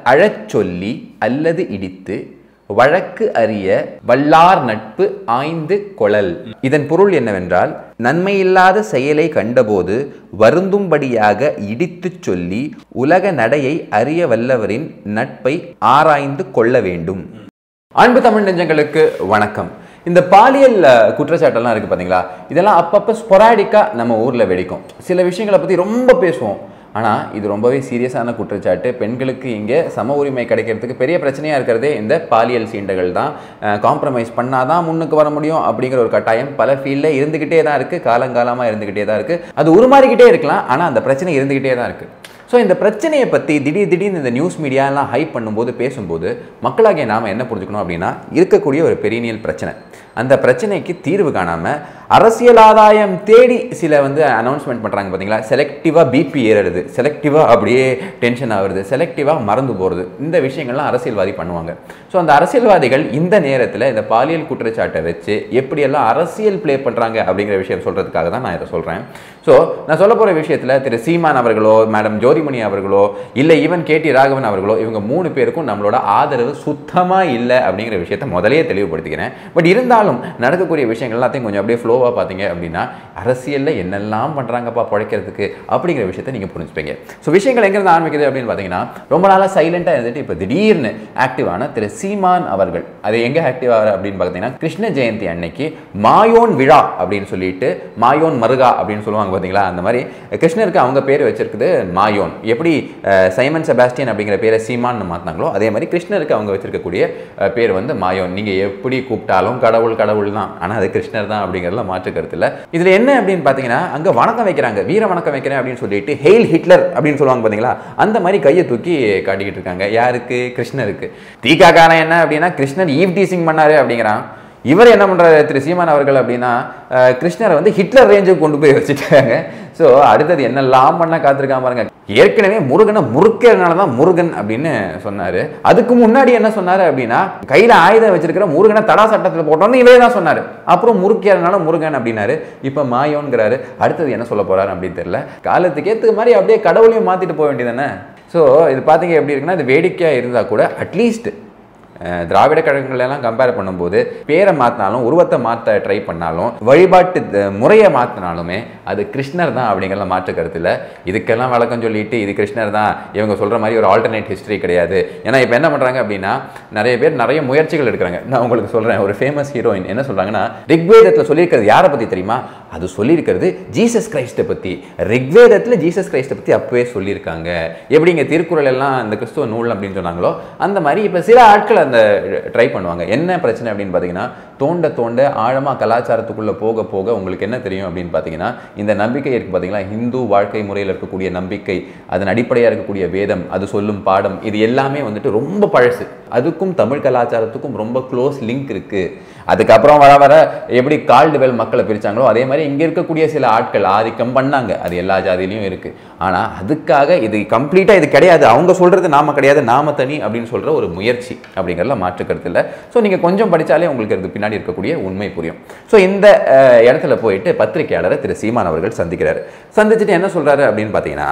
அழச் சொல்லி அல்லது இடித்து வழக்கு அறிய வல்லார் நட்பு ஆய்ந்து கொளல் இதன் பொருள் என்னவென்றால் நன்மையில்லாத செயலை கண்டபோது வருந்தும்படியாக இடித்துச் சொல்லி உலக நடையை அறிய வல்லவரின் நட்பை ஆராய்ந்து கொள்ள வேண்டும் அன்பு தமிழ் நெஞ்சங்களுக்கு வணக்கம் இந்த பாலியல் அஹ், குற்றச்சாட்டெல்லாம் இருக்குது பார்த்தீங்களா இதெல்லாம் அப்பப்போ ஸ்பொராடிக்காக நம்ம ஊரில் வெடிக்கும் சில விஷயங்களை பற்றி ரொம்ப பேசுவோம் ஆனால் இது ரொம்பவே சீரியஸான குற்றச்சாட்டு பெண்களுக்கு இங்கே சம உரிமை கிடைக்கிறதுக்கு பெரிய பிரச்சனையாக இருக்கிறதே இந்த பாலியல் சீண்டைகள் தான் காம்ப்ரமைஸ் பண்ணாதான் முன்னுக்கு வர முடியும் அப்படிங்கிற ஒரு கட்டாயம் பல ஃபீல்டில் இருந்துக்கிட்டே தான் இருக்குது காலங்காலமாக இருந்துக்கிட்டே தான் இருக்குது அது உருமாறிக்கிட்டே இருக்கலாம் ஆனால் அந்த பிரச்சனை இருந்துக்கிட்டே தான் இருக்குது ஸோ இந்த பிரச்சனையை பற்றி திடீர் திடீர்னு இந்த நியூஸ் மீடியாலாம் ஹைப் பண்ணும்போது பேசும்போது மக்களாகிய நாம் என்ன புரிஞ்சுக்கணும் அப்படின்னா இருக்கக்கூடிய ஒரு பெரியனியல் பிரச்சனை அந்த பிரச்சனைக்கு தீர்வு காணாமல் அரசியல் ஆதாயம் தேடி சில வந்து அனௌன்ஸ்மெண்ட் பண்ணுறாங்க பார்த்தீங்களா செலக்டிவாக பிபி ஏறுறது செலக்டிவாக அப்படியே டென்ஷன் ஆகுறது செலக்டிவாக மறந்து போகிறது இந்த விஷயங்கள்லாம் அரசியல்வாதி பண்ணுவாங்க ஸோ அந்த அரசியல்வாதிகள் இந்த நேரத்தில் இந்த பாலியல் குற்றச்சாட்டை வச்சு எப்படியெல்லாம் அரசியல் ப்ளே பண்ணுறாங்க அப்படிங்கிற விஷயம் சொல்கிறதுக்காக தான் நான் இதை சொல்கிறேன் ஸோ நான் சொல்ல போகிற விஷயத்தில் திரு சீமான் அவர்களோ மேடம் ஜோதிமணி அவர்களோ இல்லை ஈவன் கேடி ராகவன் அவர்களோ இவங்க மூணு பேருக்கும் நம்மளோட ஆதரவு சுத்தமாக இல்லை அப்படிங்கிற விஷயத்தை முதலே தெளிவுபடுத்திக்கிறேன் பட் இருந்தாலும் நடக்கக்கூடிய விஷயங்கள் எல்லாத்தையும் கொஞ்சம் அப்படியே ஃப்ளோவாக பார்த்தீங்க அப்படின்னா அரசியலில் என்னெல்லாம் பண்ணுறாங்கப்பா பிழைக்கிறதுக்கு அப்படிங்கிற விஷயத்தை நீங்கள் புரிஞ்சுப்பீங்க ஸோ விஷயங்கள் எங்கேருந்து ஆரம்பிக்குது அப்படின்னு பார்த்தீங்கன்னா ரொம்ப நாளாக சைலண்ட்டாக இருந்துட்டு இப்போ திடீர்னு ஆக்டிவான திரு சீமான் அவர்கள் அது எங்கே ஆக்டிவ் ஆகிற அப்படின்னு பார்த்தீங்கன்னா கிருஷ்ண ஜெயந்தி அன்னைக்கு மாயோன் விழா அப்படின்னு சொல்லிட்டு மாயோன் மருகா அப்படின்னு சொல்லுவாங்க பார்த்தீங்களா அந்த மாதிரி கிருஷ்ணருக்கு அவங்க பேர் வச்சிருக்குது மாயோன் எப்படி அஹ், சைமன் செபாஸ்டியன் அப்படிங்கிற பேரை சீமான்னு மாற்றினாங்களோ அதே மாதிரி கிருஷ்ணருக்கு அவங்க வச்சிருக்கக்கூடிய அஹ், பேர் வந்து மாயோன் நீங்கள் எப்படி கூப்பிட்டாலும் கடவுள் கடவுள் தான் ஆனால் அது கிருஷ்ணர் தான் அப்படிங்கிறதுல மாற்று கருத்து இல்லை இதில் என்ன அப்படின்னு பார்த்தீங்கன்னா அங்கே வணக்கம் வைக்கிறாங்க வீர வணக்கம் வைக்கிறேன் அப்படின்னு சொல்லிட்டு ஹெயில் ஹிட்லர் அப்படின்னு சொல்லுவாங்க பார்த்தீங்களா அந்த மாதிரி கையை தூக்கி காட்டிக்கிட்டு இருக்காங்க யாருக்கு கிருஷ்ணருக்கு தீகாக்காரன் என்ன அப்படின்னா கிருஷ்ணர் ஈவ் டீசிங் பண்ணாரு அப்படிங்கிறான் இவர் என்ன பண்றாரு திரு சீமான் அவர்கள் அப்படின்னா அஹ், கிருஷ்ணரை வந்து ஹிட்லர் ரேஞ்சுக்கு கொண்டு போய் வச்சுட்டாங்க ஸோ அடுத்தது என்னெல்லாம் பண்ண காத்திருக்காம பாருங்க ஏற்கனவே முருகனை முறுக்கிறதுனால தான் முருகன் அப்படின்னு சொன்னாரு அதுக்கு முன்னாடி என்ன சொன்னாரு அப்படின்னா கையில ஆயுதம் வச்சிருக்கிற முருகனை தடா சட்டத்தில் போட்டோன்னு இவே தான் சொன்னாரு அப்புறம் முறுக்கிறதுனால முருகன் அப்படின்னாரு இப்போ மாயோன்கிறாரு அடுத்தது என்ன சொல்ல போறாரு அப்படின்னு தெரியல காலத்துக்கு ஏற்றுக்க மாதிரி அப்படியே கடவுளையும் மாத்திட்டு போக வேண்டியதானே ஸோ இது பார்த்தீங்க எப்படி இருக்குன்னா இது வேடிக்கையாக இருந்தால் கூட அட்லீஸ்ட் அஹ் திராவிட கழகங்கள் எல்லாம் கம்பேர் பண்ணும்போது பேரை மாற்றினாலும் உருவத்தை மாற்ற ட்ரை பண்ணாலும் வழிபாட்டு த- முறையை மாற்றினாலுமே அது கிருஷ்ணர் தான் அப்படிங்கிறத மாற்று கருத்து இல்லை இதுக்கெல்லாம் வழக்கம் சொல்லிட்டு இது கிருஷ்ணர் தான் இவங்க சொல்கிற மாதிரி ஒரு ஆல்டர்னேட் ஹிஸ்டரி கிடையாது ஏன்னா இப்போ என்ன பண்ணுறாங்க அப்படின்னா நிறைய பேர் நிறைய முயற்சிகள் எடுக்கிறாங்க நான் உங்களுக்கு சொல்கிறேன் ஒரு ஃபேமஸ் ஹீரோயின் என்ன சொல்கிறாங்கன்னா ரிக்வேதத்தில் சொல்லியிருக்கிறது யாரை பற்றி தெரியுமா அது சொல்லியிருக்கிறது ஜீசஸ் கிரைஸ்ட்டை பற்றி ரிக்வேதத்தில் ஜீசஸ் கிரைஸ்ட்டை பற்றி அப்பவே சொல்லியிருக்காங்க எப்படிங்க திருக்குறள் எல்லாம் அந்த கிறிஸ்துவ நூல் அப்படின்னு சொன்னாங்களோ அந்த மாதிரி இப்போ சில ஆட்கள் அந்த ட்ரை பண்ணுவாங்க என்ன பிரச்சனை அப்படின்னு பார்த்தீங்கன்னா தோண்ட தோண்ட ஆழமாக கலாச்சாரத்துக்குள்ளே போக போக உங்களுக்கு என்ன தெரியும் அப்படின்னு பார்த்தீங்கன்னா இந்த நம்பிக்கை இருக்குது பார்த்தீங்களா இந்து வாழ்க்கை முறையில் இருக்கக்கூடிய நம்பிக்கை அதன் அடிப்படையாக இருக்கக்கூடிய வேதம் அது சொல்லும் பாடம் இது எல்லாமே வந்துட்டு ரொம்ப பழசு அதுக்கும் தமிழ் கலாச்சாரத்துக்கும் ரொம்ப க்ளோஸ் லிங்க் இருக்குது அதுக்கப்புறம் வர வர எப்படி கால்டுவெல் மக்களை பிரிச்சாங்களோ அதே மாதிரி இங்கே இருக்கக்கூடிய சில ஆட்கள் ஆதிக்கம் பண்ணாங்க அது எல்லா ஜாதியிலையும் இருக்குது ஆனால் அதுக்காக இது கம்ப்ளீட்டாக இது கிடையாது அவங்க சொல்கிறது நாம கிடையாது நாம தனி அப்படின்னு சொல்கிற ஒரு முயற்சி அப்படிங்கிறதுல மாற்று கருத்து இல்லை ஸோ நீங்கள் கொஞ்சம் படித்தாலே உங்களுக்கு இதுக்கு பின்னாடி இருக்கக்கூடிய உண்மை புரியும் ஸோ இந்த அஹ், இடத்துல போயிட்டு பத்திரிகையாளரை திரு சீமான் அவர்கள் சந்திக்கிறாரு சந்திச்சுட்டு என்ன சொல்கிறாரு அப்படின்னு பார்த்தீங்கன்னா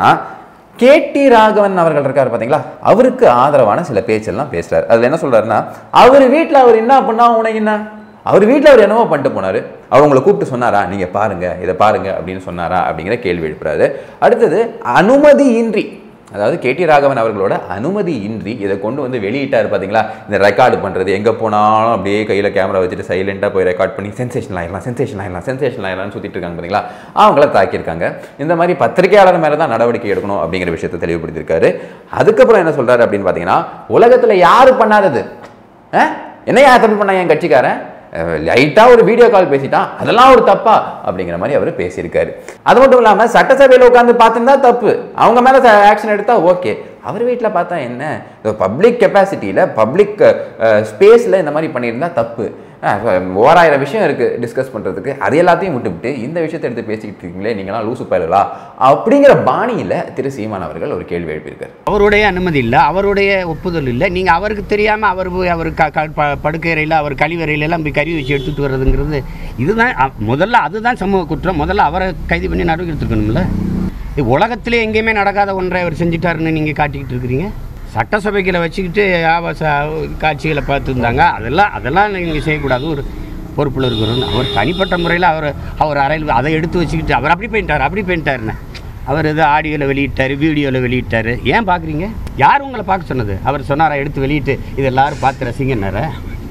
கேடி ராகவன் அவர்கள் இருக்காரு பாத்தீங்களா அவருக்கு ஆதரவான சில பேச்செல்லாம் பேசுறாரு அதுல என்ன சொல்றாருன்னா அவர் வீட்ல அவர் என்ன பண்ணா உனக்கு என்ன அவர் வீட்ல அவர் என்னவோ பண்ணிட்டு போனாரு அவங்கள கூப்பிட்டு சொன்னாரா நீங்க பாருங்க இதை பாருங்க அப்படின்னு சொன்னாரா அப்படிங்கிற கேள்வி எழுப்புறாரு அடுத்தது அனுமதியின்றி அதாவது கேடி ராகவன் அவர்களோட அனுமதி இன்றி இதை கொண்டு வந்து வெளியிட்டாரு பாத்தீங்களா இந்த ரெக்கார்டு பண்றது எங்க போனாலும் அப்படியே கையில கேமரா வச்சுட்டு சைலண்டா போய் ரெக்கார்ட் பண்ணி சென்சேஷன் ஆயிடலாம் சென்சேஷன் ஆயிடலாம் சென்சேஷன் ஆயிடலாம் சுத்திட்டு இருக்காங்க பாத்தீங்களா அவங்கள தாக்கியிருக்காங்க இந்த மாதிரி பத்திரிகையாளர் மேல தான் நடவடிக்கை எடுக்கணும் அப்படிங்கிற விஷயத்தை தெளிவுபடுத்தியிருக்காரு அதுக்கப்புறம் என்ன சொல்றாரு அப்படின்னு பாத்தீங்கன்னா உலகத்துல யாரு பண்ணாதது அஹ்? என்னையா தப்பு பண்ணா என் கட்சிக்காரன் லைட்டாக ஒரு வீடியோ கால் பேசிட்டான் அதெல்லாம் ஒரு தப்பா அப்படிங்கிற மாதிரி அவர் பேசியிருக்காரு அது மட்டும் இல்லாமல் சட்டசபையில் உட்காந்து பார்த்துருந்தா தப்பு அவங்க மேலே ஆக்ஷன் எடுத்தா ஓகே அவர் வீட்டில் பார்த்தா என்ன பப்ளிக் கெப்பாசிட்டியில் பப்ளிக் ஸ்பேஸில் இந்த மாதிரி பண்ணியிருந்தா தப்பு அஹ், ஓராயிரம் விஷயம் இருக்குது டிஸ்கஸ் பண்ணுறதுக்கு அது எல்லாத்தையும் விட்டுவிட்டு இந்த விஷயத்தை எடுத்து பேசிக்கிட்டு இருக்கீங்களே நீங்களாம் லூசு பயலா அப்படிங்கிற பாணியில் திரு சீமான் அவர்கள் ஒரு கேள்வி எழுப்பியிருக்காரு அவருடைய அனுமதி இல்லை அவருடைய ஒப்புதல் இல்லை நீங்கள் அவருக்கு தெரியாமல் அவர் போய் அவர் க க- ப படுக்கையறையில் அவர் கழிவறையில எல்லாம் போய் கறி வச்சு எடுத்துகிட்டு வர்றதுங்கிறது இதுதான் அ- முதல்ல அதுதான் சமூக குற்றம் முதல்ல அவரை கைது பண்ணி நடவடிக்கை எடுத்துக்கணும்ல இது உலகத்திலே எங்கேயுமே நடக்காத ஒன்றை அவர் செஞ்சிட்டாருன்னு நீங்கள் காட்டிக்கிட்டு இருக்கிறீங்க சட்டசபைக்கில் வச்சுக்கிட்டு ஆபாச காட்சிகளை பார்த்துருந்தாங்க அதெல்லாம் அதெல்லாம் நீங்கள் செய்யக்கூடாது ஒரு பொறுப்பில் இருக்கிறோம் அவர் தனிப்பட்ட முறையில் அவர் அவர் அறையில் அதை எடுத்து வச்சுக்கிட்டு அவர் அப்படி போயிட்டார் அப்படி போயிட்டாருண்ணே அவர் ஏதோ ஆடியோவில் வெளியிட்டார் வீடியோவில் வெளியிட்டார் ஏன் பார்க்குறீங்க யார் உங்களை பார்க்க சொன்னது அவர் சொன்னாரா எடுத்து வெளியிட்டு இது எல்லாரும் பார்த்து ரசிங்கன்னாரா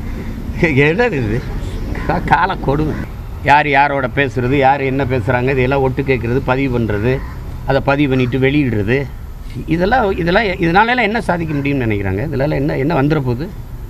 என்னது இது கா- கால கொடுமை யார் யாரோட பேசுகிறது யார் என்ன பேசுகிறாங்க இதெல்லாம் ஒட்டு கேட்குறது பதிவு பண்ணுறது அதை பதிவு பண்ணிட்டு வெளியிடுறது இதெல்லாம் இதெல்லாம் இதனால என்ன சாதிக்க முடியும்னு நினைக்கிறாங்க இதெல்லாம் என்ன என்ன வந்துட போகுது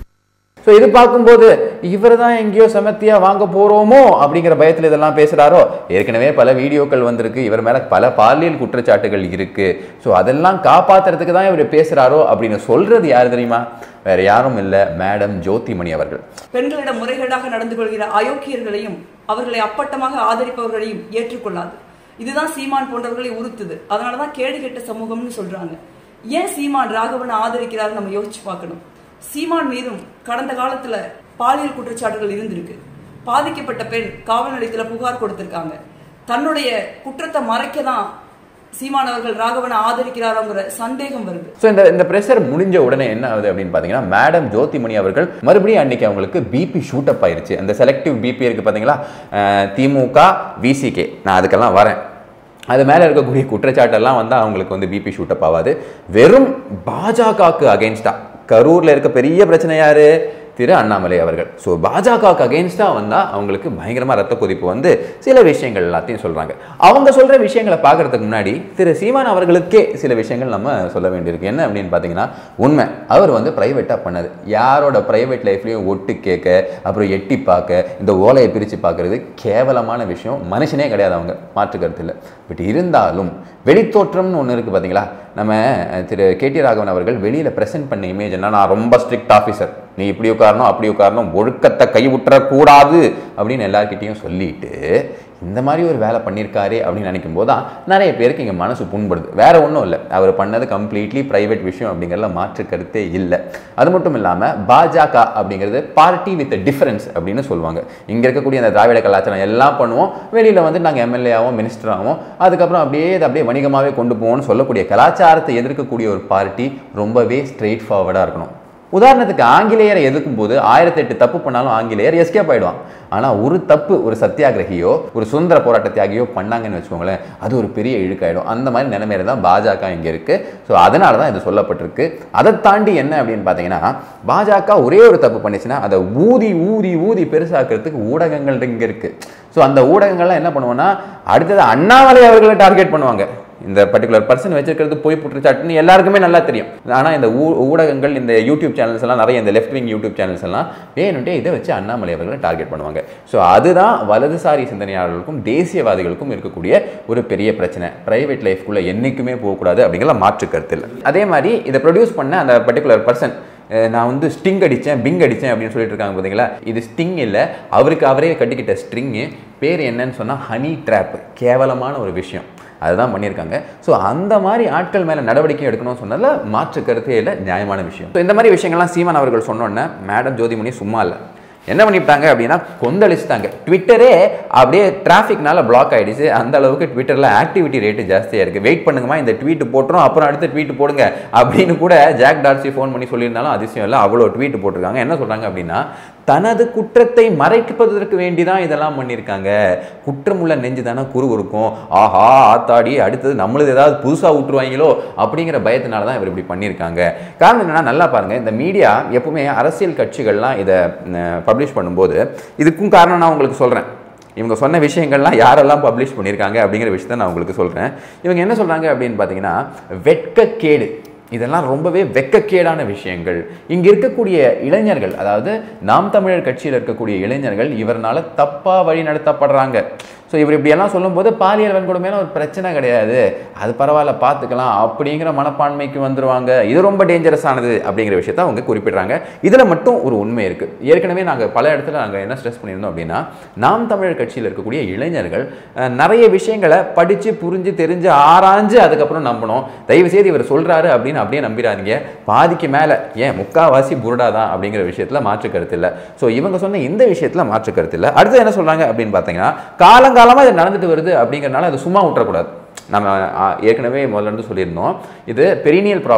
ஸோ இது பார்க்கும்போது இவர் தான் எங்கேயோ செமத்தியா வாங்க போறோமோ அப்படிங்கிற பயத்தில் இதெல்லாம் பேசுறாரோ ஏற்கனவே பல வீடியோக்கள் வந்திருக்கு இவர் மேல பல பாலியல் குற்றச்சாட்டுகள் இருக்கு ஸோ அதெல்லாம் காப்பாத்துறதுக்கு தான் இவர் பேசுறாரோ அப்படின்னு சொல்றது யார் தெரியுமா வேற யாரும் இல்லை மேடம் ஜோதிமணி அவர்கள் பெண்களிடம் முறைகேடாக நடந்து கொள்கிற அயோக்கியர்களையும் அவர்களை அப்பட்டமாக ஆதரிப்பவர்களையும் ஏற்றுக்கொள்ளாது இதுதான் சீமான் போன்றவர்களை உறுத்துது அதனாலதான் கேடு கெட்ட சமூகம்னு சொல்றாங்க ஏன் சீமான் ராகவனை ஆதரிக்கிறாரு நம்ம யோசிச்சு பார்க்கணும் சீமான் மீதும் கடந்த காலத்துல பாலியல் குற்றச்சாட்டுகள் இருந்திருக்கு பாதிக்கப்பட்ட பெண் காவல் நிலையத்துல புகார் கொடுத்திருக்காங்க தன்னுடைய குற்றத்தை மறைக்க தான் சீமான் அவர்கள் ராகவனை ஆதரிக்கிறாரோங்கிற சந்தேகம் வருது ஸோ இந்த இந்த ப்ரெஷர் முடிஞ்ச உடனே என்ன ஆகுது அப்படின்னு பார்த்தீங்கன்னா மேடம் ஜோதிமணி அவர்கள் மறுபடியும் அன்னைக்கு அவங்களுக்கு பிபி ஷூட் அப் ஆயிருச்சு அந்த செலக்டிவ் பிபி இருக்கு பார்த்தீங்களா அஹ் திமுக விசிகே நான் அதுக்கெல்லாம் வரேன் அது மேலே இருக்கக்கூடிய குற்றச்சாட்டெல்லாம் வந்து அவங்களுக்கு வந்து பிபி ஷூட் அப் ஆகாது வெறும் பாஜகவுக்கு அகைன்ஸ்டா கரூரில் இருக்க பெரிய பிரச்சனை யாரு திரு அண்ணாமலை அவர்கள் ஸோ பாஜகவுக்கு அகெயின்ஸ்டாக வந்தால் அவங்களுக்கு பயங்கரமாக ரத்த கொதிப்பு வந்து சில விஷயங்கள் எல்லாத்தையும் சொல்கிறாங்க அவங்க சொல்கிற விஷயங்களை பார்க்கறதுக்கு முன்னாடி திரு சீமான் அவர்களுக்கே சில விஷயங்கள் நம்ம சொல்ல வேண்டியிருக்கு என்ன அப்படின்னு பார்த்தீங்கன்னா உண்மை அவர் வந்து ப்ரைவேட்டாக பண்ணது யாரோட ப்ரைவேட் லைஃப்லையும் ஒட்டு கேட்க அப்புறம் எட்டி பார்க்க இந்த ஓலையை பிரித்து பார்க்கறது கேவலமான விஷயம் மனுஷனே கிடையாது அவங்க மாற்று கருத்து இல்லை பட் இருந்தாலும் வெளித்தோற்றம்னு ஒன்று இருக்குது பார்த்தீங்களா நம்ம அஹ், திரு கேடி ராகவன் அவர்கள் வெளியில் ப்ரெசென்ட் பண்ண இமேஜ் என்ன நான் ரொம்ப ஸ்ட்ரிக்ட் ஆஃபீஸர் நீ இப்படி உட்காரணும் அப்படி உட்காரணும் ஒழுக்கத்தை கை விட்டுறக்கூடாது அப்படின்னு எல்லார்கிட்டையும் சொல்லிட்டு இந்த மாதிரி ஒரு வேலை பண்ணியிருக்காரு அப்படின்னு நினைக்கும் போது தான் நிறைய பேருக்கு இங்கே மனசு புண்படுது வேற ஒன்றும் இல்லை அவர் பண்ணது கம்ப்ளீட்லி ப்ரைவேட் விஷயம் அப்படிங்கிறதுல மாற்று கருத்தே இல்லை அது மட்டும் இல்லாமல் பாஜக அப்படிங்கிறது பார்ட்டி வித் டிஃபரன்ஸ் அப்படின்னு சொல்லுவாங்க இங்கே இருக்கக்கூடிய அந்த திராவிட கலாச்சாரம் எல்லாம் பண்ணுவோம் வெளியில் வந்து நாங்கள் எம்எல்ஏ ஆகும் மினிஸ்டர் ஆகும் அதுக்கப்புறம் அப்படியே இதை அப்படியே வணிகமாகவே கொண்டு போவோம்னு சொல்லக்கூடிய கலாச்சாரத்தை எதிர்க்கக்கூடிய ஒரு பார்ட்டி ரொம்பவே ஸ்ட்ரெயிட் ஃபார்வர்டாக இருக்கணும் உதாரணத்துக்கு ஆங்கிலேயரை எதிர்க்கும் போது ஆயிரத்தி எட்டு தப்பு பண்ணாலும் ஆங்கிலேயர் எஸ்கேப் ஆயிடுவான் ஆனால் ஒரு தப்பு ஒரு சத்தியாகிரகியோ ஒரு சுதந்திர போராட்ட தியாகியோ பண்ணாங்கன்னு வச்சுக்கோங்களேன் அது ஒரு பெரிய இழுக்காயிடும் அந்த மாதிரி நிலைமையில தான் பாஜக இங்கே இருக்கு ஸோ அதனால தான் இது சொல்லப்பட்டிருக்கு அதை தாண்டி என்ன அப்படின்னு பார்த்தீங்கன்னா பாஜக ஒரே ஒரு தப்பு பண்ணிச்சுன்னா அதை ஊதி ஊதி ஊதி பெருசாக்குறதுக்கு ஊடகங்கள் இங்கே இருக்கு ஸோ அந்த ஊடகங்கள்லாம் என்ன பண்ணுவோம்னா அடுத்தது அண்ணாமலை அவர்களை டார்கெட் பண்ணுவாங்க இந்த பர்டிகுலர் பர்சன் வச்சிருக்கிறது போய் குற்றச்சாட்டுன்னு எல்லாருக்குமே நல்லா தெரியும் ஆனால் இந்த ஊ ஊடகங்கள் இந்த யூடியூப் சேனல்ஸ் எல்லாம் நிறைய இந்த லெஃப்ட் விங் யூடியூப் சேனல்ஸ் எல்லாம் வேணும்ட்டே இதை வச்சு அண்ணாமலை அவர்களை டார்கெட் பண்ணுவாங்க ஸோ அதுதான் வலதுசாரி சிந்தனையாளர்களுக்கும் தேசியவாதிகளுக்கும் இருக்கக்கூடிய ஒரு பெரிய பிரச்சனை பிரைவேட் லைஃப்குள்ளே என்றைக்குமே போகக்கூடாது அப்படிங்கிற மாற்று கருத்து இல்லை அதே மாதிரி இதை ப்ரொடியூஸ் பண்ண அந்த பர்டிகுலர் பர்சன் நான் வந்து ஸ்டிங் அடித்தேன் பிங் அடித்தேன் அப்படின்னு சொல்லிட்டு இருக்காங்க பார்த்தீங்களா இது ஸ்டிங் இல்லை அவருக்கு அவரே கட்டிக்கிட்ட ஸ்ட்ரிங்கு பேர் என்னன்னு சொன்னால் ஹனி ட்ராப் கேவலமான ஒரு விஷயம் அதுதான் பண்ணியிருக்காங்க ஸோ அந்த மாதிரி ஆட்கள் மேலே நடவடிக்கை எடுக்கணும்னு சொன்னதில் மாற்று கருத்தே இல்லை நியாயமான விஷயம் ஸோ இந்த மாதிரி விஷயங்கள்லாம் சீமான் அவர்கள் சொன்னோன்னே மேடம் ஜோதிமணி சும்மா இல்லை என்ன பண்ணிவிட்டாங்க அப்படின்னா கொந்தளிச்சிட்டாங்க ட்விட்டரே அப்படியே டிராஃபிக்னால பிளாக் ஆயிடுச்சு அந்த அளவுக்கு ட்விட்டரில் ஆக்டிவிட்டி ரேட்டு ஜாஸ்தியாக இருக்குது வெயிட் பண்ணுங்கம்மா இந்த ட்வீட் போட்டுரும் அப்புறம் அடுத்த ட்வீட் போடுங்க அப்படின்னு கூட ஜாக் டார்சி ஃபோன் பண்ணி சொல்லியிருந்தாலும் அதிசயம் இல்லை அவ்வளோ ட்வீட் போட்டிருக்காங்க என்ன சொல்கிறாங்க அப்படின்னா தனது குற்றத்தை மறைப்பதற்கு வேண்டி தான் இதெல்லாம் பண்ணியிருக்காங்க குற்றமுள்ள நெஞ்சு தானே குரு இருக்கும் ஆஹா ஆத்தாடி அடுத்தது நம்மளது ஏதாவது புதுசாக விட்டுருவாங்களோ அப்படிங்கிற பயத்தினால தான் இவர் இப்படி பண்ணியிருக்காங்க காரணம் என்னன்னா நல்லா பாருங்க இந்த மீடியா எப்பவுமே அரசியல் கட்சிகள்லாம் இதை பப்ளிஷ் பண்ணும்போது இதுக்கும் காரணம் நான் உங்களுக்கு சொல்கிறேன் இவங்க சொன்ன விஷயங்கள்லாம் யாரெல்லாம் பப்ளிஷ் பண்ணியிருக்காங்க அப்படிங்கிற விஷயத்த நான் உங்களுக்கு சொல்கிறேன் இவங்க என்ன சொல்கிறாங்க அப்படின்னு பார்த்தீங்கன்னா வெட்கக்கேடு இதெல்லாம் ரொம்பவே வெட்கக்கேடான விஷயங்கள் இங்கே இருக்கக்கூடிய இளைஞர்கள் அதாவது நாம் தமிழர் கட்சியில் இருக்கக்கூடிய இளைஞர்கள் இவர்னால தப்பாக வழி நடத்தப்படுறாங்க ஸோ இவர் இப்படியெல்லாம் சொல்லும்போது பாலியல் வன்கொடுமையான ஒரு பிரச்சனை கிடையாது அது பரவாயில்ல பார்த்துக்கலாம் அப்படிங்கிற மனப்பான்மைக்கு வந்துருவாங்க இது ரொம்ப டேஞ்சரஸானது அப்படிங்கிற விஷயத்த அவங்க குறிப்பிடுறாங்க இதில் மட்டும் ஒரு உண்மை இருக்குது ஏற்கனவே நாங்கள் பல இடத்துல நாங்கள் என்ன ஸ்ட்ரெஸ் பண்ணியிருந்தோம் அப்படின்னா நாம் தமிழர் கட்சியில் இருக்கக்கூடிய இளைஞர்கள் அஹ், நிறைய விஷயங்களை படித்து புரிஞ்சு தெரிஞ்சு ஆராய்ஞ்சு அதுக்கப்புறம் நம்பணும் தயவு செய்து இவர் சொல்கிறாரு அப்படின்னு அப்படியே நம்பிடாதீங்க பாதிக்கு மேலே ஏன் முக்காவாசி புருடா தான் அப்படிங்கிற விஷயத்தில் மாற்று கருத்து இல்லை ஸோ இவங்க சொன்ன இந்த விஷயத்தில் மாற்று கருத்து இல்லை அடுத்து என்ன சொல்கிறாங்க அப்படின்னு பார்த்தீங்கன்னா காலங்காலமாக இது நடந்துட்டு வருது அப்படிங்கிறனால அது சும்மா விட்டுறக்கூடாது நம்ம ஆ, ஏற்கனவே முதல்ல இருந்து சொல்லியிருந்தோம் இது பெரினியல் ப்ராப்ளம்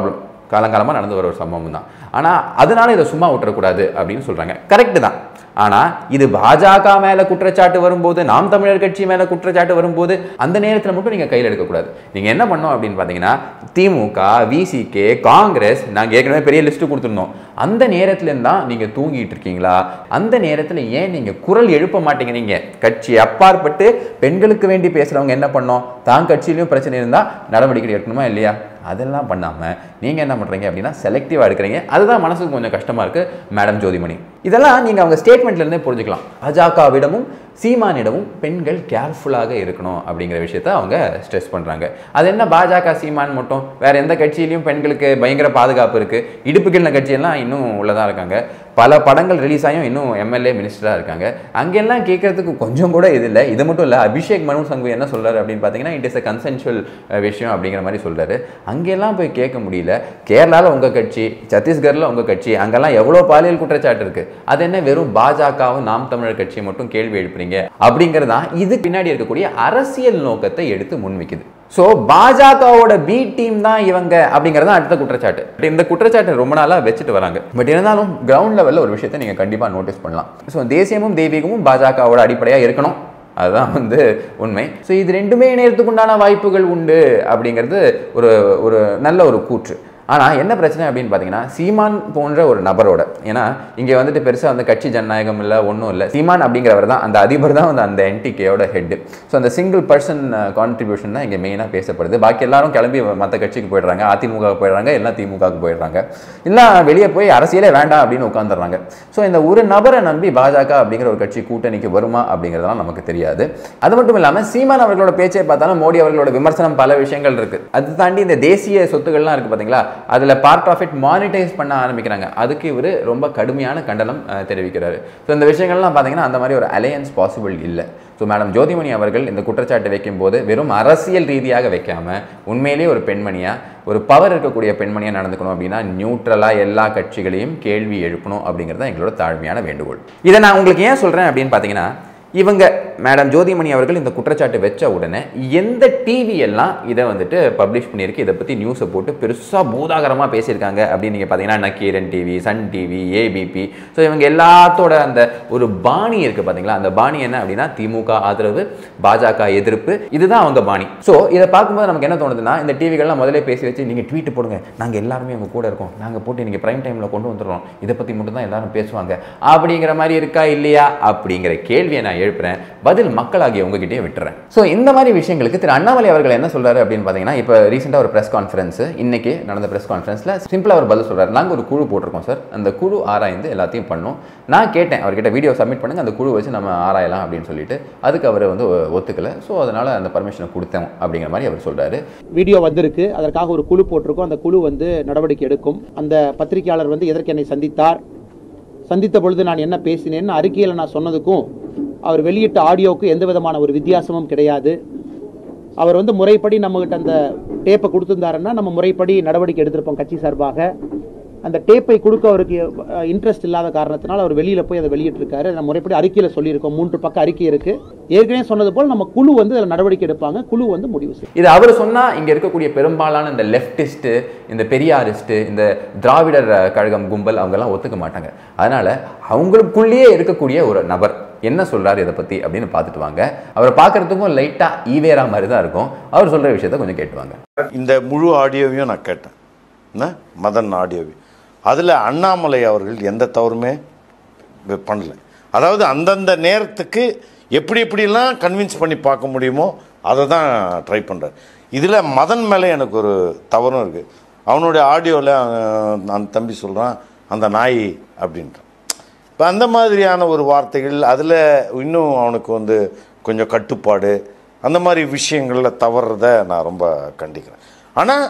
காலங்காலமாக நடந்து வர ஒரு சம்பவம் தான் ஆனால் அதனால இதை சும்மா விட்டுறக்கூடாது அப்படின்னு சொல்கிறாங்க கரெக்டு தான் ஆனால் இது பாஜக மேலே குற்றச்சாட்டு வரும்போது நாம் தமிழர் கட்சி மேலே குற்றச்சாட்டு வரும்போது அந்த நேரத்தில் மட்டும் நீங்கள் கையில் எடுக்கக்கூடாது நீங்கள் என்ன பண்ணோம் அப்படின்னு பார்த்தீங்கன்னா திமுக விசிகே காங்கிரஸ் நாங்கள் ஏற்கனவே பெரிய லிஸ்ட்டு கொடுத்துருந்தோம் அந்த நேரத்துலேருந்து தான் நீங்கள் தூங்கிட்டு இருக்கீங்களா அந்த நேரத்தில் ஏன் நீங்கள் குரல் எழுப்ப மாட்டேங்கிறீங்க கட்சி அப்பாற்பட்டு பெண்களுக்கு வேண்டி பேசுகிறவங்க என்ன பண்ணோம் தான் கட்சியிலையும் பிரச்சனை இருந்தால் நடவடிக்கை எடுக்கணுமா இல்லையா அதெல்லாம் பண்ணாமல் நீங்கள் என்ன பண்ணுறீங்க அப்படின்னா செலக்டிவாக எடுக்கிறீங்க அதுதான் மனசுக்கு கொஞ்சம் கஷ்டமாக இருக்குது மேடம் ஜோதிமணி இதெல்லாம் நீங்கள் அவங்க ஸ்டேட்மெண்ட்லேருந்தே புரிஞ்சுக்கலாம் பாஜகவிடமும் சீமானிடமும் பெண்கள் கேர்ஃபுல்லாக இருக்கணும் அப்படிங்கிற விஷயத்த அவங்க ஸ்ட்ரெஸ் பண்ணுறாங்க அது என்ன பாஜக சீமான் மட்டும் வேற எந்த கட்சியிலையும் பெண்களுக்கு பயங்கர பாதுகாப்பு இருக்குது இடுப்பு கிண்ண கட்சியெல்லாம் இன்னும் உள்ளதாக இருக்காங்க பல படங்கள் ரிலீஸ் ஆகியும் இன்னும் எம்எல்ஏ மினிஸ்டராக இருக்காங்க அங்கெல்லாம் கேட்கறதுக்கு கொஞ்சம் கூட இது இல்லை இது மட்டும் இல்லை அபிஷேக் மனு சங்கு என்ன சொல்றாரு அப்படின்னு பார்த்தீங்கன்னா இட் இஸ் அ கன்சென்சுவல் விஷயம் அப்படிங்கிற மாதிரி சொல்றாரு அங்கெல்லாம் போய் கேட்க முடியல கேரளாவில் உங்கள் கட்சி சத்தீஸ்கரில் உங்கள் கட்சி அங்கெல்லாம் எவ்வளோ பாலியல் குற்றச்சாட்டு இருக்கு அது என்ன வெறும் பாஜகவும் நாம் தமிழர் கட்சியை மட்டும் கேள்வி எழுப்புறீங்க அப்படிங்கிறது தான் இது பின்னாடி இருக்கக்கூடிய அரசியல் நோக்கத்தை எடுத்து முன்வைக்குது ஸோ பாஜகவோட பி டீம் தான் இவங்க அப்படிங்கிறது அடுத்த குற்றச்சாட்டு But இந்த குற்றச்சாட்டு ரொம்ப நாளாக வச்சுட்டு வராங்க பட் இருந்தாலும் கிரவுண்ட் லெவலில் ஒரு விஷயத்தை நீங்கள் கண்டிப்பாக நோட்டீஸ் பண்ணலாம் ஸோ தேசியமும் தெய்வீகமும் பாஜகவோட அடிப்படையாக இருக்கணும் அதுதான் வந்து உண்மை ஸோ இது ரெண்டுமே இணையத்துக்கு உண்டான வாய்ப்புகள் உண்டு அப்படிங்கிறது ஒரு ஒரு நல்ல ஒரு கூற்று ஆனால் என்ன பிரச்சனை அப்படின்னு பார்த்தீங்கன்னா சீமான் போன்ற ஒரு நபரோட ஏன்னா இங்கே வந்துட்டு பெருசாக வந்து கட்சி ஜனநாயகம் இல்லை ஒன்றும் இல்லை சீமான் அப்படிங்கிறவர் தான் அந்த அதிபர் தான் வந்து அந்த என்டிகேயோட ஹெட் ஸோ அந்த சிங்கிள் பர்சன் கான்ட்ரிபியூஷன் தான் இங்கே மெயினாக பேசப்படுது பாக்கி எல்லாரும் கிளம்பி மற்ற கட்சிக்கு போயிடுறாங்க அதிமுக போயிடுறாங்க எல்லாம் திமுகவுக்கு போயிடுறாங்க இல்லை வெளியே போய் அரசியலே வேண்டாம் அப்படின்னு உட்காந்துடுறாங்க ஸோ இந்த ஒரு நபரை நம்பி பாஜக அப்படிங்கிற ஒரு கட்சி கூட்டணிக்கு வருமா அப்படிங்கிறதெல்லாம் நமக்கு தெரியாது அது மட்டும் இல்லாமல் சீமான் அவர்களோட பேச்சை பார்த்தாலும் மோடி அவர்களோட விமர்சனம் பல விஷயங்கள் இருக்கு அது தாண்டி இந்த தேசிய சொத்துக்கள்லாம் இருக்கு பார்த்தீங்களா அதில் பார்ட் ஆஃப் இட் மானிட்டைஸ் பண்ண ஆரம்பிக்கிறாங்க அதுக்கு இவர் ரொம்ப கடுமையான கண்டனம் அஹ், தெரிவிக்கிறாரு ஸோ இந்த விஷயங்கள்லாம் பார்த்தீங்கன்னா அந்த மாதிரி ஒரு அலையன்ஸ் பாசிபிள் இல்லை ஸோ மேடம் ஜோதிமணி அவர்கள் இந்த குற்றச்சாட்டு வைக்கும்போது வெறும் அரசியல் ரீதியாக வைக்காம உண்மையிலேயே ஒரு பெண்மணியா ஒரு பவர் இருக்கக்கூடிய பெண்மணியாக நடந்துக்கணும் அப்படின்னா நியூட்ரலாக எல்லா கட்சிகளையும் கேள்வி எழுப்பணும் அப்படிங்கிறது தான் எங்களோட தாழ்மையான வேண்டுகோள் இதை நான் உங்களுக்கு ஏன் சொல்கிறேன் அப்படின்னு பார்த்தீங்கன்னா இவங்க மேடம் ஜோதிமணி அவர்கள் இந்த குற்றச்சாட்டு வச்ச உடனே எந்த டிவி எல்லாம் இதை வந்துட்டு பப்ளிஷ் பண்ணியிருக்கு இதை பற்றி நியூஸை போட்டு பெருசாக பூதாகரமாக பேசியிருக்காங்க அப்படின்னு நீங்கள் பார்த்தீங்கன்னா Nakkheeran TV Sun TV ABP so இவங்க எல்லாத்தோட அந்த ஒரு பாணி இருக்குது பார்த்தீங்களா அந்த பாணி என்ன அப்படின்னா திமுக ஆதரவு பாஜக எதிர்ப்பு இதுதான் அவங்க பாணி ஸோ இதை பார்க்கும்போது நமக்கு என்ன தோணுதுன்னா இந்த டிவிகள்லாம் முதல்ல பேசி வச்சு நீங்கள் ட்வீட் போடுங்க நாங்கள் எல்லாருமே உங்க கூட இருக்கோம் நாங்கள் போட்டு நீங்கள் ப்ரைம் டைமில் கொண்டு வந்துடுறோம் இதை பற்றி மட்டும் தான் எல்லாரும் பேசுவாங்க அப்படிங்கிற மாதிரி இருக்கா இல்லையா அப்படிங்கிற கேள்வியை நான் எழுப்புறேன் பதில் மக்களாகிய உங்ககிட்டயே விட்டுறேன் ஸோ இந்த மாதிரி விஷயங்களுக்கு திரு அண்ணாமலை அவர்கள் என்ன சொல்றாரு அப்படின்னு பார்த்தீங்கன்னா இப்போ ரீசெண்டாக ஒரு ப்ரெஸ் கான்ஃபரன்ஸ் இன்னைக்கு நடந்த ப்ரெஸ் கான்ஃபரன்ஸில் சிம்பிளாக அவர் பதில் சொல்றாரு நாங்கள் ஒரு குழு போட்டிருக்கோம் சார் அந்த குழு ஆராய்ந்து எல்லாத்தையும் பண்ணோம் நான் கேட்டேன் அவர்கிட்ட வீடியோ சப்மிட் பண்ணுங்க அந்த குழு வச்சு நம்ம ஆராயலாம் அப்படின்னு சொல்லிட்டு அதுக்கு அவர் வந்து ஒத்துக்கல ஸோ அதனால அந்த பர்மிஷனை கொடுத்தோம் அப்படிங்கிற மாதிரி அவர் சொல்றாரு வீடியோ வந்திருக்கு அதற்காக ஒரு குழு போட்டிருக்கோம் அந்த குழு வந்து நடவடிக்கை எடுக்கும் அந்த பத்திரிகையாளர் வந்து எதற்கு என்னை சந்தித்தார் சந்தித்த பொழுது நான் என்ன பேசினேன்னு அறிக்கையில் நான் சொன்னதுக்கும் அவர் வெளியிட்ட ஆடியோவுக்கு எந்த விதமான ஒரு வித்தியாசமும் கிடையாது அவர் வந்து முறைப்படி நம்மகிட்ட அந்த டேப்பை கொடுத்திருந்தாருன்னா நம்ம முறைப்படி நடவடிக்கை எடுத்திருப்போம் கட்சி சார்பாக அந்த டேப்பை கொடுக்க அவருக்கு இன்ட்ரெஸ்ட் இல்லாத காரணத்தினால அவர் வெளியில போய் அதை வெளியிட்டிருக்காரு நம்ம முறைப்படி அறிக்கையில சொல்லியிருக்கோம் மூன்று பக்க அறிக்கை இருக்கு ஏற்கனவே சொன்னது போல் நம்ம குழு வந்து அதில் நடவடிக்கை எடுப்பாங்க குழு வந்து முடிவு செய்யும் இது அவர் சொன்னா இங்க இருக்கக்கூடிய பெரும்பாலான இந்த லெஃப்டிஸ்ட் இந்த பெரியாரிஸ்ட் இந்த திராவிடர் அஹ், கழகம் கும்பல் அவங்க எல்லாம் ஒத்துக்க மாட்டாங்க அதனால அவங்களுக்குள்ளேயே இருக்கக்கூடிய ஒரு நபர் என்ன சொல்றாரு இதை பத்தி அப்படின்னு பார்த்துட்டு வாங்க அவரை பார்க்கறதுக்கும் லைட்டா ஈவேரா மாதிரி தான் இருக்கும் அவர் சொல்ற விஷயத்த கொஞ்சம் கேட்டு வாங்க இந்த முழு ஆடியோவையும் நான் கேட்டேன் என்ன மதன் ஆடியோவை அதில் அண்ணாமலை அவர்கள் எந்த தவறுமே வ- பண்ணல அதாவது அந்தந்த நேரத்துக்கு எப்படி எப்படிலாம் கன்வின்ஸ் பண்ணி பார்க்க முடியுமோ அதை தான் ட்ரை பண்ணுறாரு இதில் மதன் மேலே எனக்கு ஒரு தவறும் இருக்குது அவனுடைய ஆடியோவில் அந்த தம்பி சொல்கிறான் அந்த நாய் அப்படின்றான் இப்போ அந்த மாதிரியான ஒரு வார்த்தைகள் அதில் இன்னும் அவனுக்கு வந்து கொஞ்சம் கட்டுப்பாடு அந்த மாதிரி விஷயங்களில் தவறுறத நான் ரொம்ப கண்டிக்கிறேன் ஆனால்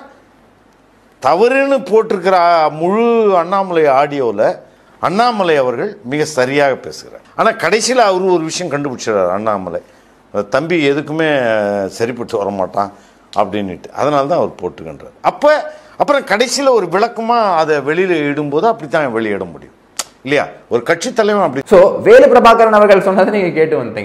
தவறுன்னு போட்டிருக்கிற முழு அண்ணாமலை ஆடியோவில் அண்ணாமலை அவர்கள் மிக சரியாக பேசுகிறார் ஆனால் கடைசியில் அவர் ஒரு விஷயம் கண்டுபிடிச்சிடுறார் அண்ணாமலை தம்பி எதுக்குமே சரிப்பட்டு வர மாட்டான் அப்படின்னுட்டு அதனால தான் அவர் போட்டுக்கின்றார் அப்போ அப்புறம் கடைசியில் ஒரு விளக்கமாக அதை வெளியில் இடும்போது அப்படி தான் வெளியிட முடியும் இல்லையா ஒரு கட்சி தலைவன் அப்படி ஸோ வேலு பிரபாகரன் அவர்கள் சொன்னதை நீங்க கேட்டு வந்துட்டீங்க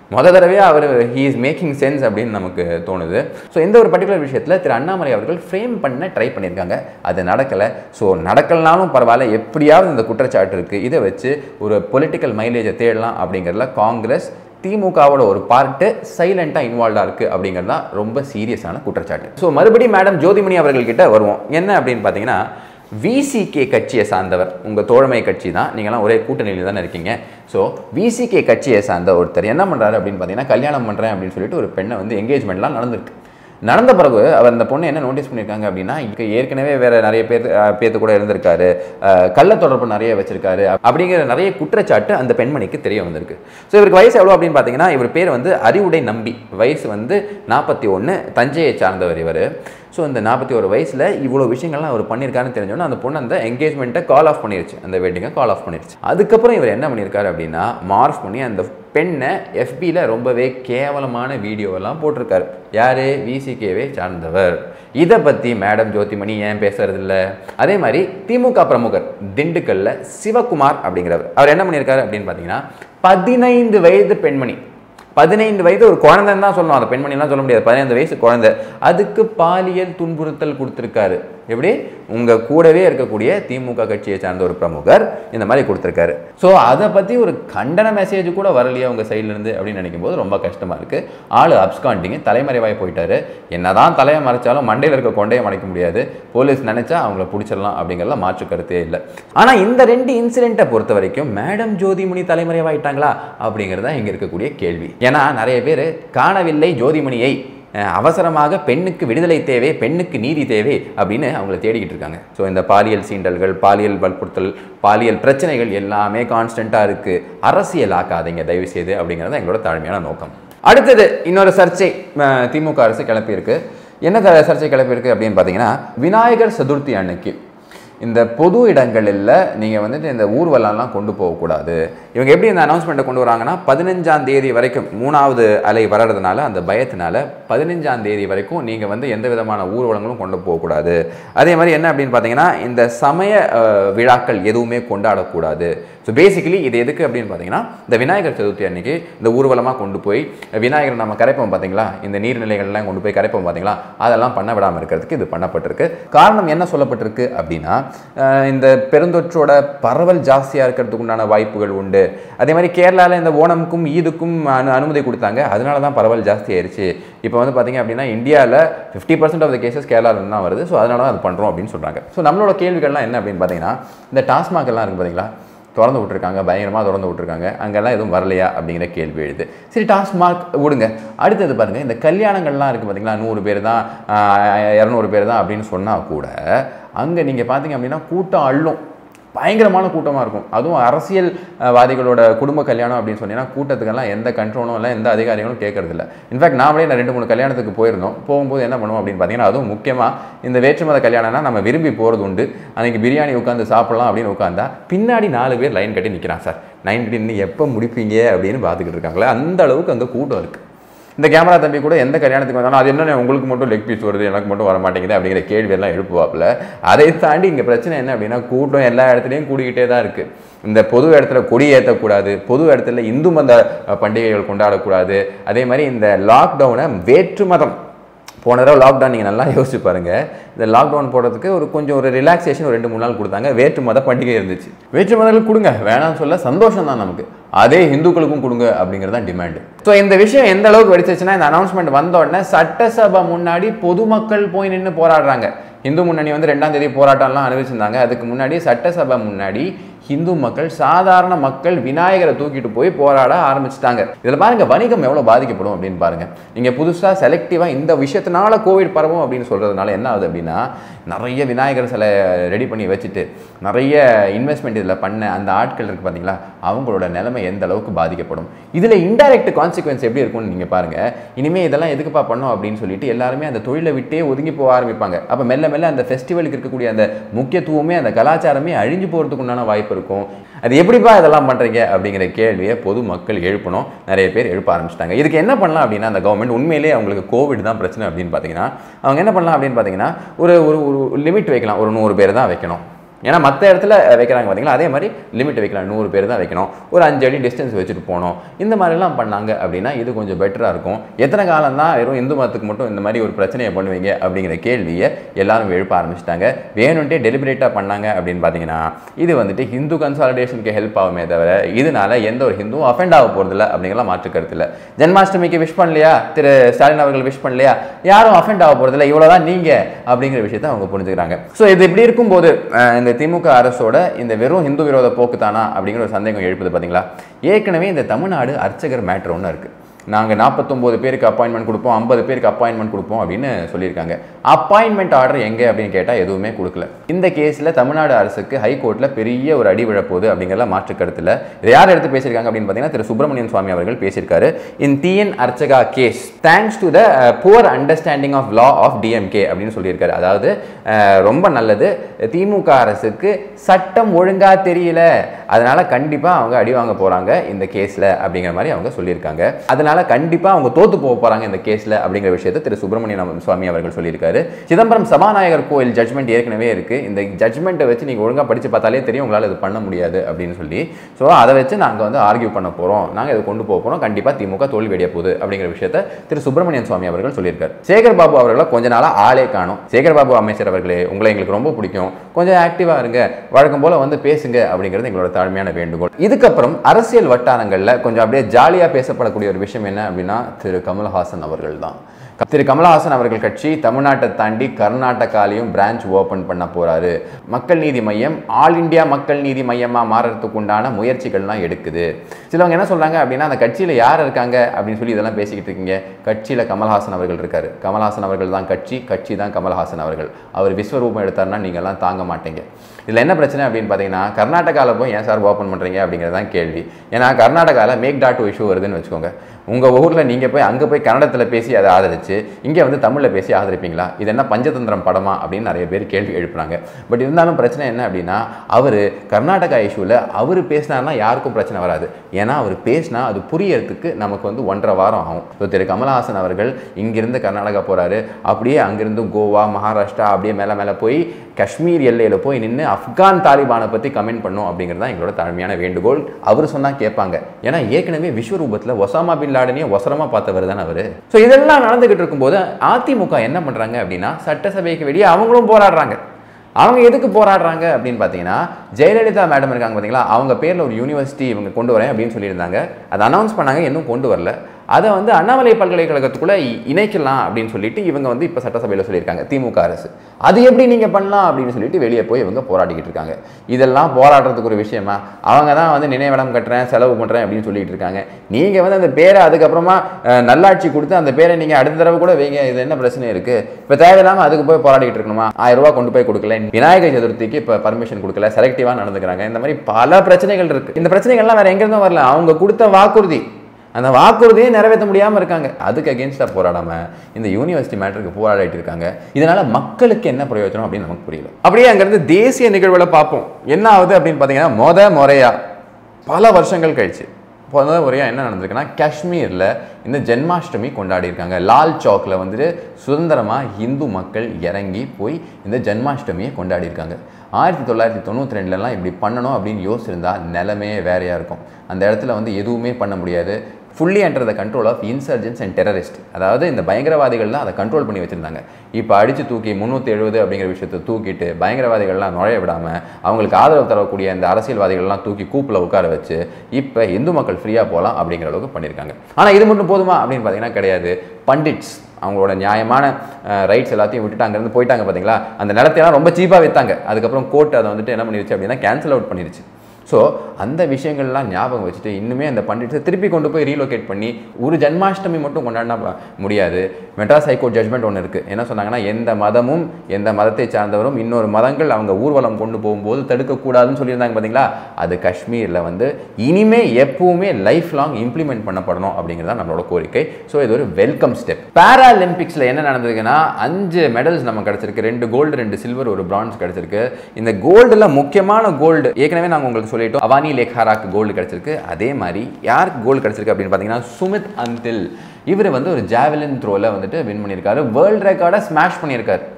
முத தடவையாக அவர் ஹீ இஸ் மேக்கிங் சென்ஸ் அப்படின்னு நமக்கு தோணுது ஸோ இந்த ஒரு பர்டிகுலர் விஷயத்தில் திரு அண்ணாமலை அவர்கள் ஃப்ரேம் பண்ண ட்ரை பண்ணியிருக்காங்க அது நடக்கலை ஸோ நடக்கலனாலும் பரவாயில்ல எப்படியாவது இந்த குற்றச்சாட்டு இருக்குது இதை வச்சு ஒரு பொலிட்டிக்கல் மைலேஜை தேடலாம் அப்படிங்கிறதுல காங்கிரஸ் திமுகவோட ஒரு பார்ட்டு சைலண்டாக இன்வால்வ்டாக இருக்குது அப்படிங்கிறது தான் ரொம்ப சீரியஸான குற்றச்சாட்டு ஸோ மறுபடியும் மேடம் ஜோதிமணி அவர்கள்கிட்ட வருவோம் என்ன அப்படின்னு பார்த்தீங்கன்னா விசிகே கட்சியை சார்ந்தவர் உங்கள் தோழமை கட்சி தான் நீங்களாம் ஒரே கூட்டணியில் தானே இருக்கீங்க ஸோ விசிகே கட்சியை சார்ந்த ஒருத்தர் என்ன பண்ணுறாரு அப்படின்னு பார்த்தீங்கன்னா கல்யாணம் பண்ணுறேன் அப்படின்னு சொல்லிட்டு ஒரு பெண்ணை வந்து என்கேஜ்மெண்ட்லாம் நடந்திருக்கு நடந்த பிறகு அவர் அந்த பொண்ணு என்ன நோட்டீஸ் பண்ணியிருக்காங்க அப்படின்னா இங்கே ஏற்கனவே வேற நிறைய பேர் அஹ், பேர்த்து கூட இருந்திருக்காரு அஹ், கள்ள தொடர்பு நிறைய வச்சிருக்காரு அப்படிங்கிற நிறைய குற்றச்சாட்டு அந்த பெண்மணிக்கு தெரிய வந்திருக்கு ஸோ இவருக்கு வயசு எவ்வளோ அப்படின்னு பார்த்தீங்கன்னா இவர் பேர் வந்து அறிவுடை நம்பி வயசு வந்து நாற்பத்தி ஒன்று தஞ்சையை சார்ந்தவர் இவர் ஸோ இந்த நாற்பத்தி ஒரு வயசில் இவ்வளோ விஷயங்கள்லாம் அவர் பண்ணியிருக்காருன்னு தெரிஞ்சோன்னா அந்த பொண்ணு அந்த என்கேஜ்மெண்ட்டை கால் ஆஃப் பண்ணிருச்சு அந்த வெட்டிங்கை கால் ஆஃப் பண்ணிருச்சு அதுக்கப்புறம் இவர் என்ன பண்ணியிருக்காரு அப்படின்னா மார்ஃப் பண்ணி அந்த பெண்ணை எஃபியில் ரொம்பவே கேவலமான வீடியோவெல்லாம் போட்டிருக்காரு யார் விசிகேவை சார்ந்தவர் இதை பற்றி மேடம் ஜோதிமணி ஏன் பேசுறது இல்ல அதே மாதிரி திமுக பிரமுகர் திண்டுக்கல்ல சிவகுமார் அப்படிங்கிறவர் அவர் என்ன பண்ணியிருக்காரு அப்படின்னு பார்த்தீங்கன்னா பதினைந்து வயது பெண்மணி பதினைந்து வயது ஒரு குழந்தைன்னு தான் சொல்லணும் அந்த பெண்மணிலாம் சொல்ல முடியாது பதினைந்து வயசு குழந்தை அதுக்கு பாலியல் துன்புறுத்தல் கொடுத்துருக்காரு எப்படி உங்கள் கூடவே இருக்கக்கூடிய திமுக கட்சியை சார்ந்த ஒரு பிரமுகர் இந்த மாதிரி கொடுத்துருக்காரு ஸோ அதை பற்றி ஒரு கண்டன மெசேஜ் கூட வரலையே உங்கள் சைட்லேருந்து அப்படின்னு நினைக்கும் போது ரொம்ப கஷ்டமாக இருக்குது ஆள் அப்ஸ்காண்டிங்க தலைமறைவாய் போயிட்டாரு என்னதான் தலையை மறைச்சாலும் மண்டையில் இருக்க கொண்டையை மறைக்க முடியாது போலீஸ் நினைச்சா அவங்கள பிடிச்சிடலாம் அப்படிங்கிறதுல மாற்று கருத்தே இல்லை ஆனால் இந்த ரெண்டு இன்சிடென்ட்டை பொறுத்த வரைக்கும் மேடம் ஜோதிமணி தலைமறைவாயிட்டாங்களா அப்படிங்கிறது தான் இங்கே இருக்கக்கூடிய கேள்வி ஏன்னா நிறைய பேர் காணவில்லை ஜோதிமணியை அஹ், அவசரமாக பெண்ணுக்கு விடுதலை தேவை பெண்ணுக்கு நீதி தேவை அப்படின்னு அவங்கள தேடிக்கிட்டு இருக்காங்க ஸோ இந்த பாலியல் சீண்டல்கள் பாலியல் வற்புறுத்தல் பாலியல் பிரச்சனைகள் எல்லாமே கான்ஸ்டண்ட்டாக இருக்குது அரசியல் ஆக்காதீங்க தயவு செய்து அப்படிங்கிறது தான் எங்களோட தாழ்மையான நோக்கம் அடுத்தது இன்னொரு சர்ச்சை அஹ், திமுக அரசு கிளப்பியிருக்கு என்ன த- சர்ச்சை கிளப்பியிருக்கு அப்படின்னு பார்த்தீங்கன்னா விநாயகர் சதுர்த்தி அன்னைக்கு இந்த பொது இடங்களில் நீங்கள் வந்துட்டு இந்த ஊர்வலம்லாம் கொண்டு போகக்கூடாது இவங்க எப்படி இந்த அனௌன்ஸ்மெண்ட்டை கொண்டு வராங்கன்னா பதினஞ்சாம் தேதி வரைக்கும் மூணாவது அலை வர்றதுனால அந்த பயத்தினால பதினஞ்சாம் தேதி வரைக்கும் நீங்கள் வந்து எந்த விதமான ஊர்வலங்களும் கொண்டு போகக்கூடாது அதே மாதிரி என்ன அப்படின்னு பார்த்தீங்கன்னா இந்த சமய அஹ், விழாக்கள் எதுவுமே கொண்டாடக்கூடாது ஸோ பேசிக்கலி இது எதுக்கு அப்படின்னு பார்த்தீங்கன்னா இந்த விநாயகர் சதுர்த்தி அன்னைக்கு இந்த ஊர்வலமாக கொண்டு போய் விநாயகர் நம்ம கரைப்போம் பார்த்தீங்களா இந்த நீர்நிலைகள்லாம் கொண்டு போய் கரைப்போம் பார்த்தீங்களா அதெல்லாம் பண்ண விடாமல் இருக்கிறதுக்கு இது பண்ணப்பட்டிருக்கு காரணம் என்ன சொல்லப்பட்டிருக்கு அப்படின்னா அஹ், இந்த பெருந்தொற்றோட பரவல் ஜாஸ்தியாக இருக்கிறதுக்கு உண்டான வாய்ப்புகள் உண்டு அதே மாதிரி கேரளாவில் இந்த ஓணமுக்கும் ஈதுக்கும் அனு அனுமதி கொடுத்தாங்க அதனால தான் பரவல் ஜாஸ்தி ஆயிருச்சு இப்போ வந்து பார்த்தீங்க அப்படின்னா இந்தியாவில் fifty percent of the cases கேரளாவில் தான் வருது ஸோ அதனால தான் அது பண்ணுறோம் அப்படின்னு சொல்கிறாங்க ஸோ நம்மளோட கேள்விகள்லாம் என்ன அப்படின்னு பார்த்தீங்கன்னா இந்த டாஸ்மாக் எல்லாம் இருக்குது பார்த்தீங்களா திறந்து விட்டுருக்காங்க பயங்கரமாக திறந்து விட்டுருக்காங்க அங்கெல்லாம் எதுவும் வரலையா அப்படிங்கிற கேள்வி எழுது சரி டாஸ்மார்க் விடுங்க அடுத்தது பாருங்கள் இந்த கல்யாணங்கள்லாம் இருக்குது பார்த்தீங்களா நூறு பேர் தான் இரநூறு பேர் தான் அப்படின்னு சொன்னால் கூட அங்கே நீங்கள் பார்த்தீங்க அப்படின்னா கூட்டம் அள்ளும் பயங்கரமான கூட்டமாக இருக்கும் அதுவும் அரசியல் அஹ், வாதிகளோட குடும்ப கல்யாணம் அப்படின்னு சொன்னீங்கன்னா கூட்டத்துக்கெல்லாம் எந்த கண்ட்ரோலும் இல்லை எந்த அதிகாரிகளும் கேட்கறது இல்லை இன்ஃபேக்ட் நாமளே நான் ரெண்டு மூணு கல்யாணத்துக்கு போயிருந்தோம் போகும்போது என்ன பண்ணுவோம் அப்படின்னு பார்த்தீங்கன்னா அதுவும் முக்கியமாக இந்த வேற்றுமத கல்யாணம்னா நம்ம விரும்பி போகிறது உண்டு அன்றைக்கி பிரியாணி உட்காந்து சாப்பிடலாம் அப்படின்னு உட்காந்தா பின்னாடி நாலு பேர் லைன் கட்டி நிற்கிறான் சார் லைன் கட்டி நின்று எப்போ முடிப்பீங்க அப்படின்னு பார்த்துக்கிட்டு இருக்காங்களே அந்த அளவுக்கு அங்கே கூட்டம் இருக்குது இந்த கேமரா தம்பி கூட எந்த கல்யாணத்துக்கு வந்தாலும் அது என்ன உங்களுக்கு மட்டும் லெக் பீஸ் வருது எனக்கு மட்டும் வர மாட்டேங்குது அப்படிங்கிற கேள்வி எல்லாம் எழுப்புவாப்புல அதை தாண்டி இங்கே பிரச்சனை என்ன அப்படின்னா கூட்டம் எல்லா இடத்துலையும் கூடிக்கிட்டே தான் இருக்குது இந்த பொது இடத்துல கொடி ஏற்றக்கூடாது பொது இடத்துல இந்து மத அஹ், பண்டிகைகள் கொண்டாடக்கூடாது அதே மாதிரி இந்த லாக்டவுனை வேற்று மதம் போன தடவை லாக்டவுன் நீங்கள் நல்லா யோசிச்சு பாருங்க இந்த லாக்டவுன் போடுறதுக்கு ஒரு கொஞ்சம் ஒரு ரிலாக்ஸேஷன் ஒரு ரெண்டு மூணு நாள் கொடுத்தாங்க வேற்று மத பண்டிகை இருந்துச்சு வேற்று மதங்களுக்கு கொடுங்க வேணாம்னு சொல்ல சந்தோஷம் தான் நமக்கு அதே இந்துக்களுக்கும் கொடுங்க அப்படிங்கிறது தான் டிமாண்டு ஸோ இந்த விஷயம் எந்த அளவுக்கு வெடிச்சிச்சுன்னா இந்த அனௌன்ஸ்மெண்ட் வந்த உடனே சட்டசபை முன்னாடி பொதுமக்கள் போய் நின்று போராடுறாங்க இந்து முன்னணி வந்து ரெண்டாம் தேதி போராட்டம்லாம் அறிவிச்சிருந்தாங்க அதுக்கு முன்னாடி சட்டசபை முன்னாடி ஹிந்து மக்கள் சாதாரண மக்கள் விநாயகரை தூக்கிட்டு போய் போராட ஆரம்பிச்சிட்டாங்க இதில் பாருங்க வணிகம் எவ்வளோ பாதிக்கப்படும் அப்படின்னு பாருங்க நீங்க புதுசா செலக்டிவா இந்த விஷயத்தினால கோவிட் பரவும் அப்படின்னு சொல்றதுனால என்ன ஆகுது அப்படின்னா நிறைய விநாயகர் சிலை ரெடி பண்ணி வச்சுட்டு நிறைய இன்வெஸ்ட்மெண்ட் இதில் பண்ண அந்த ஆட்கள் இருக்கு பார்த்தீங்களா அவங்களோட நிலைமை எந்த அளவுக்கு பாதிக்கப்படும் இதில் இன்டைரக்ட் கான்சிக்வன்ஸ் எப்படி இருக்கும்னு நீங்கள் பாருங்க இனிமே இதெல்லாம் எதுக்குப்பா பண்ணோம் அப்படின்னு சொல்லிட்டு எல்லாருமே அந்த தொழிலை விட்டே ஒதுங்கி போக ஆரம்பிப்பாங்க அப்போ மெல்ல மெல்ல அந்த ஃபெஸ்டிவலுக்கு இருக்கக்கூடிய அந்த முக்கியத்துவமே அந்த கலாச்சாரமே அழிஞ்சு போகிறதுக்கு உண்டான வாய்ப்பு இருக்கும் அது எப்படிப்பா இதெல்லாம் பண்ணுறீங்க அப்படிங்கிற கேள்வியை பொதுமக்கள் எழுப்பணும் நிறைய பேர் எழுப்ப ஆரம்பிச்சிட்டாங்க இதுக்கு என்ன பண்ணலாம் அப்படின்னா அந்த கவர்மெண்ட் உண்மையிலேயே அவங்களுக்கு கோவிட் தான் பிரச்சனை அப்படின்னு பார்த்தீங்கன்னா அவங்க என்ன பண்ணலாம் அப்படின்னு பார்த்தீங்கன்னா ஒரு ஒரு ஒரு லிமிட் வைக்கலாம் ஒரு நூறு பேர் தான் வைக்கணும் ஏன்னா மற்ற இடத்துல வைக்கிறாங்க பார்த்தீங்களா அதே மாதிரி லிமிட் வைக்கலாம் நூறு பேர் தான் வைக்கணும் ஒரு அஞ்சு அடி டிஸ்டன்ஸ் வச்சுட்டு போகணும் இந்த மாதிரிலாம் பண்ணாங்க அப்படின்னா இது கொஞ்சம் பெட்டராக இருக்கும் எத்தனை காலம் தான் வெறும் இந்து மதத்துக்கு மட்டும் இந்த மாதிரி ஒரு பிரச்சனையை பண்ணுவீங்க அப்படிங்கிற கேள்வியை எல்லாரும் எழுப்ப ஆரம்பிச்சிட்டாங்க வேணும்ட்டே டெலிபரேட்டாக பண்ணாங்க அப்படின்னு பார்த்தீங்கன்னா இது வந்துட்டு ஹிந்து கன்சாலிடேஷனுக்கு ஹெல்ப் ஆகுமே தவிர இதனால எந்த ஒரு ஹிந்துவும் அஃபெண்ட் ஆக போகிறதில்ல அப்படிங்கலாம் மாற்று கருத்து இல்லை ஜென்மாஷ்டமிக்கு விஷ் பண்ணலையா திரு ஸ்டாலின் அவர்கள் விஷ் பண்ணலையா யாரும் அஃபெண்ட் ஆக போகிறதில்ல இவ்வளோதான் நீங்கள் அப்படிங்கிற விஷயத்தை அவங்க புரிஞ்சுக்கிறாங்க ஸோ இது இப்படி இருக்கும்போது அஹ், இந்த திமுக அரசோட இந்த வெறும் ஹிந்து விரோத போக்கு தானா அப்படிங்கிற ஒரு சந்தேகம் எழுப்புது பார்த்தீங்களா ஏற்கனவே இந்த தமிழ்நாடு அர்ச்சகர் மேட்ரு ஒன்று இருக்குது நாங்கள் நாற்பத்தொம்போது பேருக்கு அப்பாயின்மெண்ட் கொடுப்போம் ஐம்பது பேருக்கு அப்பாயின்மெண்ட் கொடுப்போம் அப்படின்னு சொல்லியிருக்காங்க அப்பாயின்மெண்ட் ஆர்டர் எங்கே அப்படின்னு கேட்டால் எதுவுமே கொடுக்கல இந்த கேஸில் தமிழ்நாடு அரசுக்கு ஹைகோர்ட்டில் பெரிய ஒரு அடி விழப்போகுது அப்படிங்கிறத மாற்று கருத்தில் இதை யார் எடுத்து பேசியிருக்காங்க அப்படின்னு பார்த்தீங்கன்னா திரு சுப்பிரமணியன் சுவாமி அவர்கள் பேசியிருக்காரு in TN archaka case thanks to the poor understanding of law of DMK அப்படின்னு சொல்லியிருக்காரு அதாவது அஹ், ரொம்ப நல்லது திமுக அரசுக்கு சட்டம் ஒழுங்கா தெரியல அதனால கண்டிப்பா அவங்க அடி வாங்க போறாங்க இந்த கேஸ்ல அப்படிங்கிற மாதிரி அவங்க சொல்லியிருக்காங்க அதனால கண்டிப்பா அவங்க தோத்து போக போறாங்க இந்த கேஸ்ல அப்படிங்கிற விஷயத்தை திரு சுப்பிரமணியன் சுவாமி அவர்கள் சொல்லியிருக்காரு சிதம்பரம் சபாநாயகர் கோயில் ஜட்மெண்ட் ஏற்கனவே இருக்கு இந்த ஜட்மெண்ட்டை வச்சு நீங்க ஒழுங்கா படிச்சு பார்த்தாலே தெரியும் உங்களால இது பண்ண முடியாது அப்படின்னு சொல்லி ஸோ அதை வச்சு நாங்க வந்து ஆர்கியூ பண்ண போறோம் நாங்க இதை கொண்டு போக போறோம் கண்டிப்பா திமுக தோல்வி அடைய போகுது அப்படிங்கிற விஷயத்தை திரு சுப்பிரமணியன் சுவாமி அவர்கள் சொல்லியிருக்காரு சேகர் பாபு அவர்களை கொஞ்ச நாளா ஆளே காணும் சேகர் பாபு அமைச்சர் அவர்களே உங்களை எங்களுக்கு ரொம்ப பிடிக்கும் கொஞ்சம் ஆக்டிவா இருங்க வழக்கம் போல வந்து பேசுங்க அப்படிங்கிறது எங்களோட தாழ்மையான வேண்டுகோள் இதுக்கப்புறம் அரசியல் வட்டாரங்கள்ல கொஞ்சம் அப்படியே ஜாலியா பேசப்படக்கூடிய ஒரு விஷயம் என்ன அப்படின்னா திரு கமல்ஹாசன் அவர்கள் தான் திரு கமலஹாசன் அவர்கள் கட்சி தமிழ்நாட்டை தாண்டி கர்நாடகாலையும் பிரான்ச் ஓபன் பண்ண போறாரு மக்கள் நீதி மையம் ஆல் இந்தியா மக்கள் நீதி மையமா மாறுறதுக்கு உண்டான முயற்சிகள்லாம் எடுக்குது சிலவங்க என்ன சொல்றாங்க அப்படின்னா அந்த கட்சியில யார் இருக்காங்க அப்படின்னு சொல்லி இதெல்லாம் பேசிக்கிட்டு இருக்கீங்க கட்சியில கமல்ஹாசன் அவர்கள் இருக்காரு கமல்ஹாசன் அவர்கள் தான் கட்சி கட்சி தான் கமல்ஹாசன் அவர்கள் அவர் விஸ்வரூபம் எடுத்தாருன்னா நீங்கள்லாம் தாங்க மாட்டீங்க இதில் என்ன பிரச்சனை அப்படின்னு பார்த்தீங்கன்னா கர்நாடகாவில் போய் ஏன் சார் ஓப்பன் பண்ணுறீங்க அப்படிங்கிறது தான் கேள்வி ஏன்னா கர்நாடகாவில் மேக் டாட் இஷ்யூ வருதுன்னு வச்சுக்கோங்க உங்கள் ஊரில் நீங்கள் போய் அங்கே போய் கன்னடத்தில் பேசி அதை ஆதரிச்சு இங்கே வந்து தமிழில் பேசி ஆதரிப்பீங்களா இது என்ன பஞ்சதந்திரம் படமா அப்படின்னு நிறைய பேர் கேள்வி எழுப்புறாங்க பட் இருந்தாலும் பிரச்சனை என்ன அப்படின்னா அவர் கர்நாடகா இஷ்யூவில் அவர் பேசினார்னா யாருக்கும் பிரச்சனை வராது ஏன்னா அவர் பேசினா அது புரியறதுக்கு நமக்கு வந்து ஒன்றரை வாரம் ஆகும் ஸோ திரு கமலஹாசன் அவர்கள் இங்கிருந்து கர்நாடகா போகிறாரு அப்படியே அங்கிருந்து கோவா மகாராஷ்டிரா அப்படியே மேலே மேலே போய் காஷ்மீர் எல்லையில் போய் நின்று ஆப்கான் தாலிபானை பற்றி கமெண்ட் பண்ணும் அப்படிங்கிறது தான் எங்களோட தாழ்மையான வேண்டுகோள் அவர் சொன்னால் கேட்பாங்க ஏன்னா ஏற்கனவே விஸ்வரூபத்தில் ஒசாமா பின் லாடனையே ஒசரமாக பார்த்தவர் தானே அவர் ஸோ இதெல்லாம் நடந்துகிட்டு இருக்கும்போது அதிமுக என்ன பண்ணுறாங்க அப்படின்னா சட்டசபைக்கு வெளியே அவங்களும் போராடுறாங்க அவங்க எதுக்கு போராடுறாங்க அப்படின்னு பார்த்தீங்கன்னா ஜெயலலிதா மேடம் இருக்காங்க பார்த்தீங்களா அவங்க பேரில் ஒரு யூனிவர்சிட்டி இவங்க கொண்டு வரேன் அப்படின்னு சொல்லியிருந்தாங்க அதை அனௌன்ஸ் பண்ணாங்க இன்னும் கொண்டு வரல அதை வந்து அண்ணாமலை பல்கலைக்கழகத்துக்குள்ள இ- இணைக்கலாம் அப்படின்னு சொல்லிட்டு இவங்க வந்து இப்போ சட்டசபையில் சொல்லியிருக்காங்க திமுக அரசு அது எப்படி நீங்கள் பண்ணலாம் அப்படின்னு சொல்லிட்டு வெளியே போய் இவங்க போராடிக்கிட்டு இருக்காங்க இதெல்லாம் போராடுறதுக்கு ஒரு விஷயமா அவங்க தான் வந்து நினைவிடம் கட்டுறேன் செலவு பண்ணுறேன் அப்படின்னு சொல்லிட்டு இருக்காங்க நீங்கள் வந்து அந்த பேரை அதுக்கப்புறமா அஹ், நல்லாட்சி கொடுத்து அந்த பேரை நீங்கள் அடுத்த தடவை கூட வைங்க இது என்ன பிரச்சனை இருக்குது இப்போ தேவையில்லாமல் அதுக்கு போய் போராடிக்கிட்டு இருக்கணுமா ஆயிரம் ரூபாய் கொண்டு போய் கொடுக்கல விநாயகர் சதுர்த்திக்கு இப்போ பர்மிஷன் கொடுக்கல செலக்டிவாக நடந்துக்கிறாங்க இந்த மாதிரி பல பிரச்சனைகள் இருக்குது இந்த பிரச்சனைகள்லாம் வேற எங்கேருந்தும் வரல அவங்க கொடுத்த வாக்குறுதி அந்த வாக்குறுதியை நிறைவேற்ற முடியாமல் இருக்காங்க அதுக்கு அகேன்ஸ்டாக போராடாம இந்த யூனிவர்சிட்டி மேட்டருக்கு போராடிட்டு இருக்காங்க இதனால மக்களுக்கு என்ன பிரயோஜனம் அப்படின்னு நமக்கு புரியல அப்படியே அங்கேருந்து தேசிய நிகழ்வுகளை பார்ப்போம் என்ன ஆகுது அப்படின்னு பார்த்தீங்கன்னா மொத முறையா பல வருஷங்கள் கழிச்சு முதல் முறையாக என்ன நடந்திருக்குன்னா காஷ்மீரில் இந்த ஜென்மாஷ்டமி கொண்டாடி இருக்காங்க லால் சௌக்கில் வந்துட்டு சுதந்திரமாக இந்து மக்கள் இறங்கி போய் இந்த ஜென்மாஷ்டமியை கொண்டாடி இருக்காங்க ஆயிரத்தி தொள்ளாயிரத்தி தொண்ணூற்றி ரெண்டுலலாம் இப்படி பண்ணணும் அப்படின்னு யோசிச்சிருந்தா நிலமே வேறையாக இருக்கும் அந்த இடத்துல வந்து எதுவுமே பண்ண முடியாது fully under the control of insurgence and terrorist அதாவது இந்த பயங்கரவாதிகள்லாம் அதை கண்ட்ரோல் பண்ணி வச்சிருந்தாங்க இப்போ அடித்து தூக்கி முந்நூற்றி எழுபது அப்படிங்கிற விஷயத்தை தூக்கிட்டு பயங்கரவாதிகள்லாம் நுழைய விடாமல் அவங்களுக்கு ஆதரவு தரக்கூடிய இந்த அரசியல்வாதிகள்லாம் தூக்கி கூப்பில் உட்கார வச்சு இப்போ இந்து மக்கள் ஃப்ரீயாக போகலாம் அப்படிங்கிற அளவுக்கு பண்ணியிருக்காங்க ஆனால் இது மட்டும் போதுமா அப்படின்னு பார்த்தீங்கன்னா கிடையாது பண்டிட்ஸ் அவங்களோட நியாயமான ரைட்ஸ் எல்லாத்தையும் விட்டுட்டு அங்கேருந்து போயிட்டாங்க பார்த்தீங்களா அந்த நிலத்தையெல்லாம் ரொம்ப சீப்பாக விற்றாங்க அதுக்கப்புறம் கோர்ட் அதை வந்துட்டு என்ன பண்ணிருச்சு அப்படின்னா கேன்சல் அவுட் பண்ணிருச்சு ஸோ அந்த விஷயங்கள்லாம் ஞாபகம் வச்சுட்டு இன்னுமே அந்த பண்டிட்ஸை திருப்பி கொண்டு போய் ரீலோகேட் பண்ணி ஒரு ஜன்மாஷ்டமி மட்டும் கொண்டாடினா ப- முடியாது மெட்ராஸ் ஹைகோர்ட் ஜட்மெண்ட் ஒன்று இருக்குது என்ன சொன்னாங்கன்னா எந்த மதமும் எந்த மதத்தை சார்ந்தவரும் இன்னொரு மதங்கள் அவங்க ஊர்வலம் கொண்டு போகும்போது தடுக்கக்கூடாதுன்னு சொல்லியிருந்தாங்க பார்த்தீங்களா அது காஷ்மீரில் வந்து இனிமே எப்பவுமே லைஃப் லாங் இம்ப்ளிமெண்ட் பண்ணப்படணும் அப்படிங்கிறது தான் நம்மளோட கோரிக்கை ஸோ இது ஒரு வெல்கம் ஸ்டெப் பேராலிம்பிக்ஸில் என்ன நடந்திருக்குன்னா அஞ்சு மெடல்ஸ் நம்ம கிடச்சிருக்கு ரெண்டு கோல்டு ரெண்டு சில்வர் ஒரு பிரான்ஸ் கிடச்சிருக்கு இந்த கோல்டில் முக்கியமான கோல்டு ஏற்கனவே நாங்கள் உங்களுக்கு சொல்லிட்டோம் அவானி லேக்ஹாராக்கு கோல்டு கிடச்சிருக்கு அதே மாதிரி யாருக்கு கோல்டு கிடச்சிருக்கு அப்படின்னு பார்த்தீங்கன்னா சுமித் அந்தில் இவர் வந்து ஒரு ஜாவலின் த்ரோவில் வந்துட்டு வின் பண்ணியிருக்காரு வேர்ல்ட் ரெக்கார்டை ஸ்மாஷ் பண்ணியிருக்காரு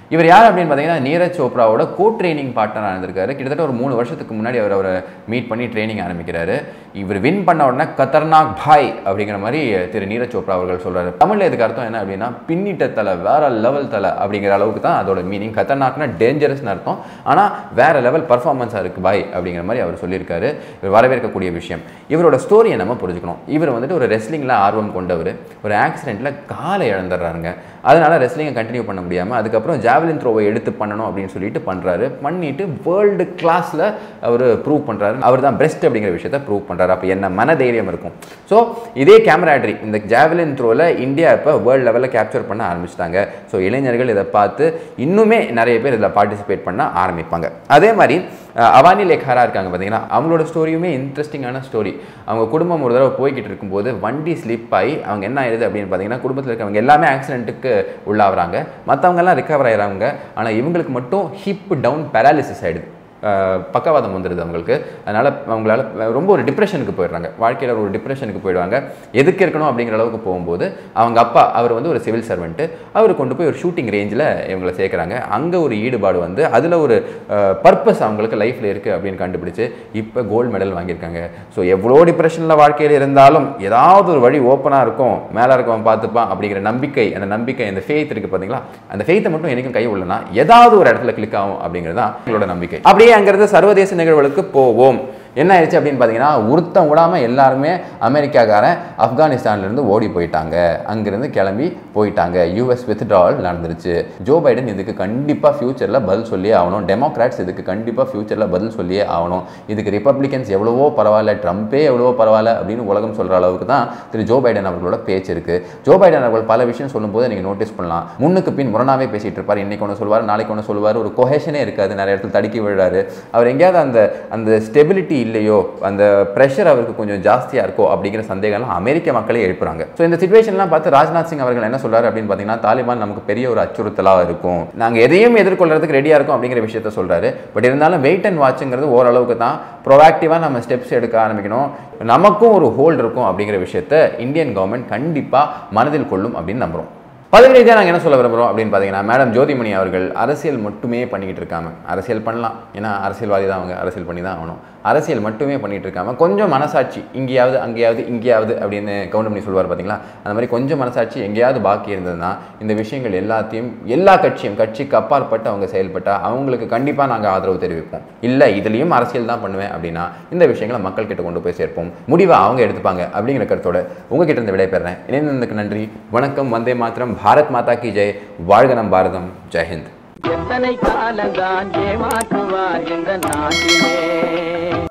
இவர் யார் அப்படின்னு பார்த்தீங்கன்னா நீரஜ் சோப்ராவோட கோ ட்ரைனிங் பார்ட்னராக இருந்திருக்காரு கிட்டத்தட்ட ஒரு மூணு வருஷத்துக்கு முன்னாடி அவர் அவரை மீட் பண்ணி ட்ரைனிங் ஆரம்பிக்கிறாரு இவர் வின் பண்ண உடனே கத்தர்னாக் பாய் அப்படிங்கிற மாதிரி திரு நீரஜ் சோப்ரா அவர்கள் சொல்றாரு தமிழ்ல இதுக்கு அர்த்தம் என்ன அப்படின்னா பின்னிட்ட தலை வேற லெவல் தலை அப்படிங்கிற அளவுக்கு தான் அதோட மீனிங் கத்தர்னாக்னா டேஞ்சரஸ்னு அர்த்தம் ஆனால் வேற லெவல் பர்ஃபார்மன்ஸாக இருக்கு பாய் அப்படிங்கிற மாதிரி அவர் சொல்லியிருக்காரு இவர் வரவேற்கக்கூடிய விஷயம் இவரோட ஸ்டோரியை நம்ம புரிஞ்சுக்கணும் இவர் வந்துட்டு ஒரு ரெஸ்லிங்கில் ஆர்வம் கொண்டவர் ஒரு ஆக்சிடெண்ட்டில் காலை இழந்துடுறாருங்க அதனால ரெஸ்லிங்கை கண்டினியூ பண்ண முடியாமல் அதுக்கப்புறம் ஜாவலின் த்ரோவை எடுத்து பண்ணணும் அப்படின்னு சொல்லிட்டு பண்ணுறாரு பண்ணிட்டு வேர்ல்டு கிளாஸில் அவர் ப்ரூவ் பண்ணுறாரு அவர் தான் பெஸ்ட் அப்படிங்கிற விஷயத்த ப்ரூவ் பண்ணுறாரு அப்போ என்ன மனதைரியம் இருக்கும் ஸோ இதே கேமராட்ரி இந்த ஜாவலின் த்ரோவில் இந்தியா இப்போ வேர்ல்டு லெவலில் கேப்சர் பண்ண ஆரம்பிச்சிட்டாங்க ஸோ இளைஞர்கள் இதை பார்த்து இன்னுமே நிறைய பேர் இதில் பார்ட்டிசிபேட் பண்ண ஆரம்பிப்பாங்க அதே மாதிரி அஹ், அவானி லேக்காரா இருக்காங்க பார்த்தீங்கன்னா அவங்களோட ஸ்டோரியுமே இன்ட்ரெஸ்டிங்கான ஸ்டோரி அவங்க குடும்பம் ஒரு தடவை போய்கிட்டு இருக்கும்போது வண்டி ஸ்லிப் ஆகி அவங்க என்ன ஆயிடுது அப்படின்னு பார்த்தீங்கன்னா குடும்பத்தில் இருக்கவங்க எல்லாமே ஆக்சிடென்ட்டுக்கு உள்ளாகுறாங்க மற்றவங்கெல்லாம் ரிகவர் ஆயிடுறாங்க ஆனால் இவங்களுக்கு மட்டும் ஹிப் டவுன் பேராலிசிஸ் ஆயிடுது அஹ், பக்கவாதம் வந்துடுது அவங்களுக்கு அதனால் அவங்களால ரொம்ப ஒரு டிப்ரெஷனுக்கு போயிடுறாங்க வாழ்க்கையில் ஒரு டிப்ரெஷனுக்கு போயிடுவாங்க எதுக்கு இருக்கணும் அப்படிங்கிற அளவுக்கு போகும்போது அவங்க அப்பா அவர் வந்து ஒரு சிவில் சர்வெண்ட்டு அவர் கொண்டு போய் ஒரு ஷூட்டிங் ரேஞ்சில் இவங்களை சேர்க்குறாங்க அங்கே ஒரு ஈடுபாடு வந்து அதில் ஒரு பர்பஸ் அவங்களுக்கு லைஃப்பில் இருக்குது அப்படின்னு கண்டுபிடிச்சு இப்போ கோல்டு மெடல் வாங்கியிருக்காங்க ஸோ எவ்வளோ டிப்ரெஷனில் வாழ்க்கையில் இருந்தாலும் ஏதாவது ஒரு வழி ஓப்பனாக இருக்கும் மேலே இருக்கவன் பார்த்துப்பான் அப்படிங்கிற நம்பிக்கை அந்த நம்பிக்கை அந்த ஃபேத் இருக்குது பார்த்தீங்களா அந்த ஃபேத்தை மட்டும் எனக்கும் கை உள்ளனா ஏதாவது ஒரு இடத்துல கிளிக் ஆகும் அப்படிங்கிறது தான் எங்களோட நம்பிக்கை அப்படியே அங்கிருந்து சர்வதேச நிகழ்வுகளுக்கு போவோம் என்ன ஆயிடுச்சு அப்படின்னு பார்த்தீங்கன்னா உருத்தம் விடாமல் எல்லாருமே அமெரிக்காக்காரன் ஆப்கானிஸ்தான்லேருந்து ஓடி போயிட்டாங்க அங்கிருந்து கிளம்பி போயிட்டாங்க யூஎஸ் வித்ட்ராவல் நடந்துருச்சு ஜோ பைடன் இதுக்கு கண்டிப்பாக ஃப்யூச்சரில் பதில் சொல்லியே ஆகணும் டெமோக்ராட்ஸ் இதுக்கு கண்டிப்பாக ஃப்யூச்சரில் பதில் சொல்லியே ஆகணும் இதுக்கு ரிப்பப்ளிகன்ஸ் எவ்வளவோ பரவாயில்ல ட்ரம்ப்பே எவ்வளவோ பரவாயில்ல அப்படின்னு உலகம் சொல்கிற அளவுக்கு தான் திரு ஜோ பைடன் அவர்களோட பேச்சு இருக்குது ஜோ பைடன் அவர்கள் பல விஷயம் சொல்லும்போது நீங்கள் நோட்டீஸ் பண்ணலாம் முன்னுக்கு பின் முரணாவே பேசிட்டு இருப்பார் இன்னைக்கு ஒன்று சொல்வார் நாளைக்கு ஒன்று சொல்லுவார் ஒரு கொஹேஷனே இருக்காது நிறைய இடத்துல தடுக்கி விழுறாரு அவர் எங்கேயாவது அந்த அந்த ஸ்டெபிலிட்டி இல்லையோ அந்த ப்ரெஷர் அவருக்கு கொஞ்சம் ஜாஸ்தியாக இருக்கோ அப்படிங்கிற சந்தேகம்லாம் அமெரிக்க மக்களே எழுப்புறாங்க ஸோ இந்த சுச்சுவேஷன்லாம் பார்த்து ராஜ்நாத் சிங் அவர்கள் என்ன சொல்றாரு அப்படின்னு பார்த்தீங்கன்னா தாலிபான் நமக்கு பெரிய ஒரு அச்சுறுத்தலாக இருக்கும் நாங்கள் எதையும் எதிர்கொள்றதுக்கு ரெடியாக இருக்கும் அப்படிங்கிற விஷயத்த சொல்றாரு பட் இருந்தாலும் வெயிட் அண்ட் வாட்சுங்கிறது ஓரளவுக்கு தான் ப்ரொவாக்டிவாக நம்ம ஸ்டெப்ஸ் எடுக்க ஆரம்பிக்கணும் நமக்கும் ஒரு ஹோல்டு இருக்கும் அப்படிங்கிற விஷயத்த இந்தியன் கவர்மெண்ட் கண்டிப்பாக மனதில் கொள்ளும் அப்படின்னு நம்புகிறோம் பதவி ரீதியாக நாங்கள் என்ன சொல்ல விரும்புகிறோம் அப்படின்னு பார்த்தீங்கன்னா மேடம் ஜோதிமணி அவர்கள் அரசியல் மட்டுமே பண்ணிக்கிட்டு இருக்காங்க அரசியல் பண்ணலாம் ஏன்னா அரசியல்வாதி தான் அவங்க அரசியல் பண்ணி தான் ஆகணும் அரசியல் மட்டுமே பண்ணிட்டு இருக்காம கொஞ்சம் மனசாட்சி இங்கேயாவது அங்கேயாவது இங்கேயாவது அப்படின்னு கவுண்டமணி சொல்லுவார் பார்த்தீங்களா அந்த மாதிரி கொஞ்சம் மனசாட்சி எங்கேயாவது பாக்கி இருந்ததுன்னா இந்த விஷயங்கள் எல்லாத்தையும் எல்லா கட்சியும் கட்சிக்கு அப்பாற்பட்டு அவங்க செயல்பட்டால் அவங்களுக்கு கண்டிப்பாக நாங்கள் ஆதரவு தெரிவிப்போம் இல்லை இதுலேயும் அரசியல் தான் பண்ணுவேன் அப்படின்னா இந்த விஷயங்களை மக்கள் கிட்ட கொண்டு போய் சேர்ப்போம் முடிவை அவங்க எடுத்துப்பாங்க அப்படிங்கிற கருத்தோட உங்ககிட்ட இருந்து விடைபெறேன் இணைந்ததுக்கு நன்றி வணக்கம் வந்தே மாத்திரம் பாரத் மாதா கி ஜெய் வாழ்க நம் பாரதம் ஜெயஹிந்த் எத்தனை காலந்தான் ஏமாற்றுவார் இந்த நாட்டிலே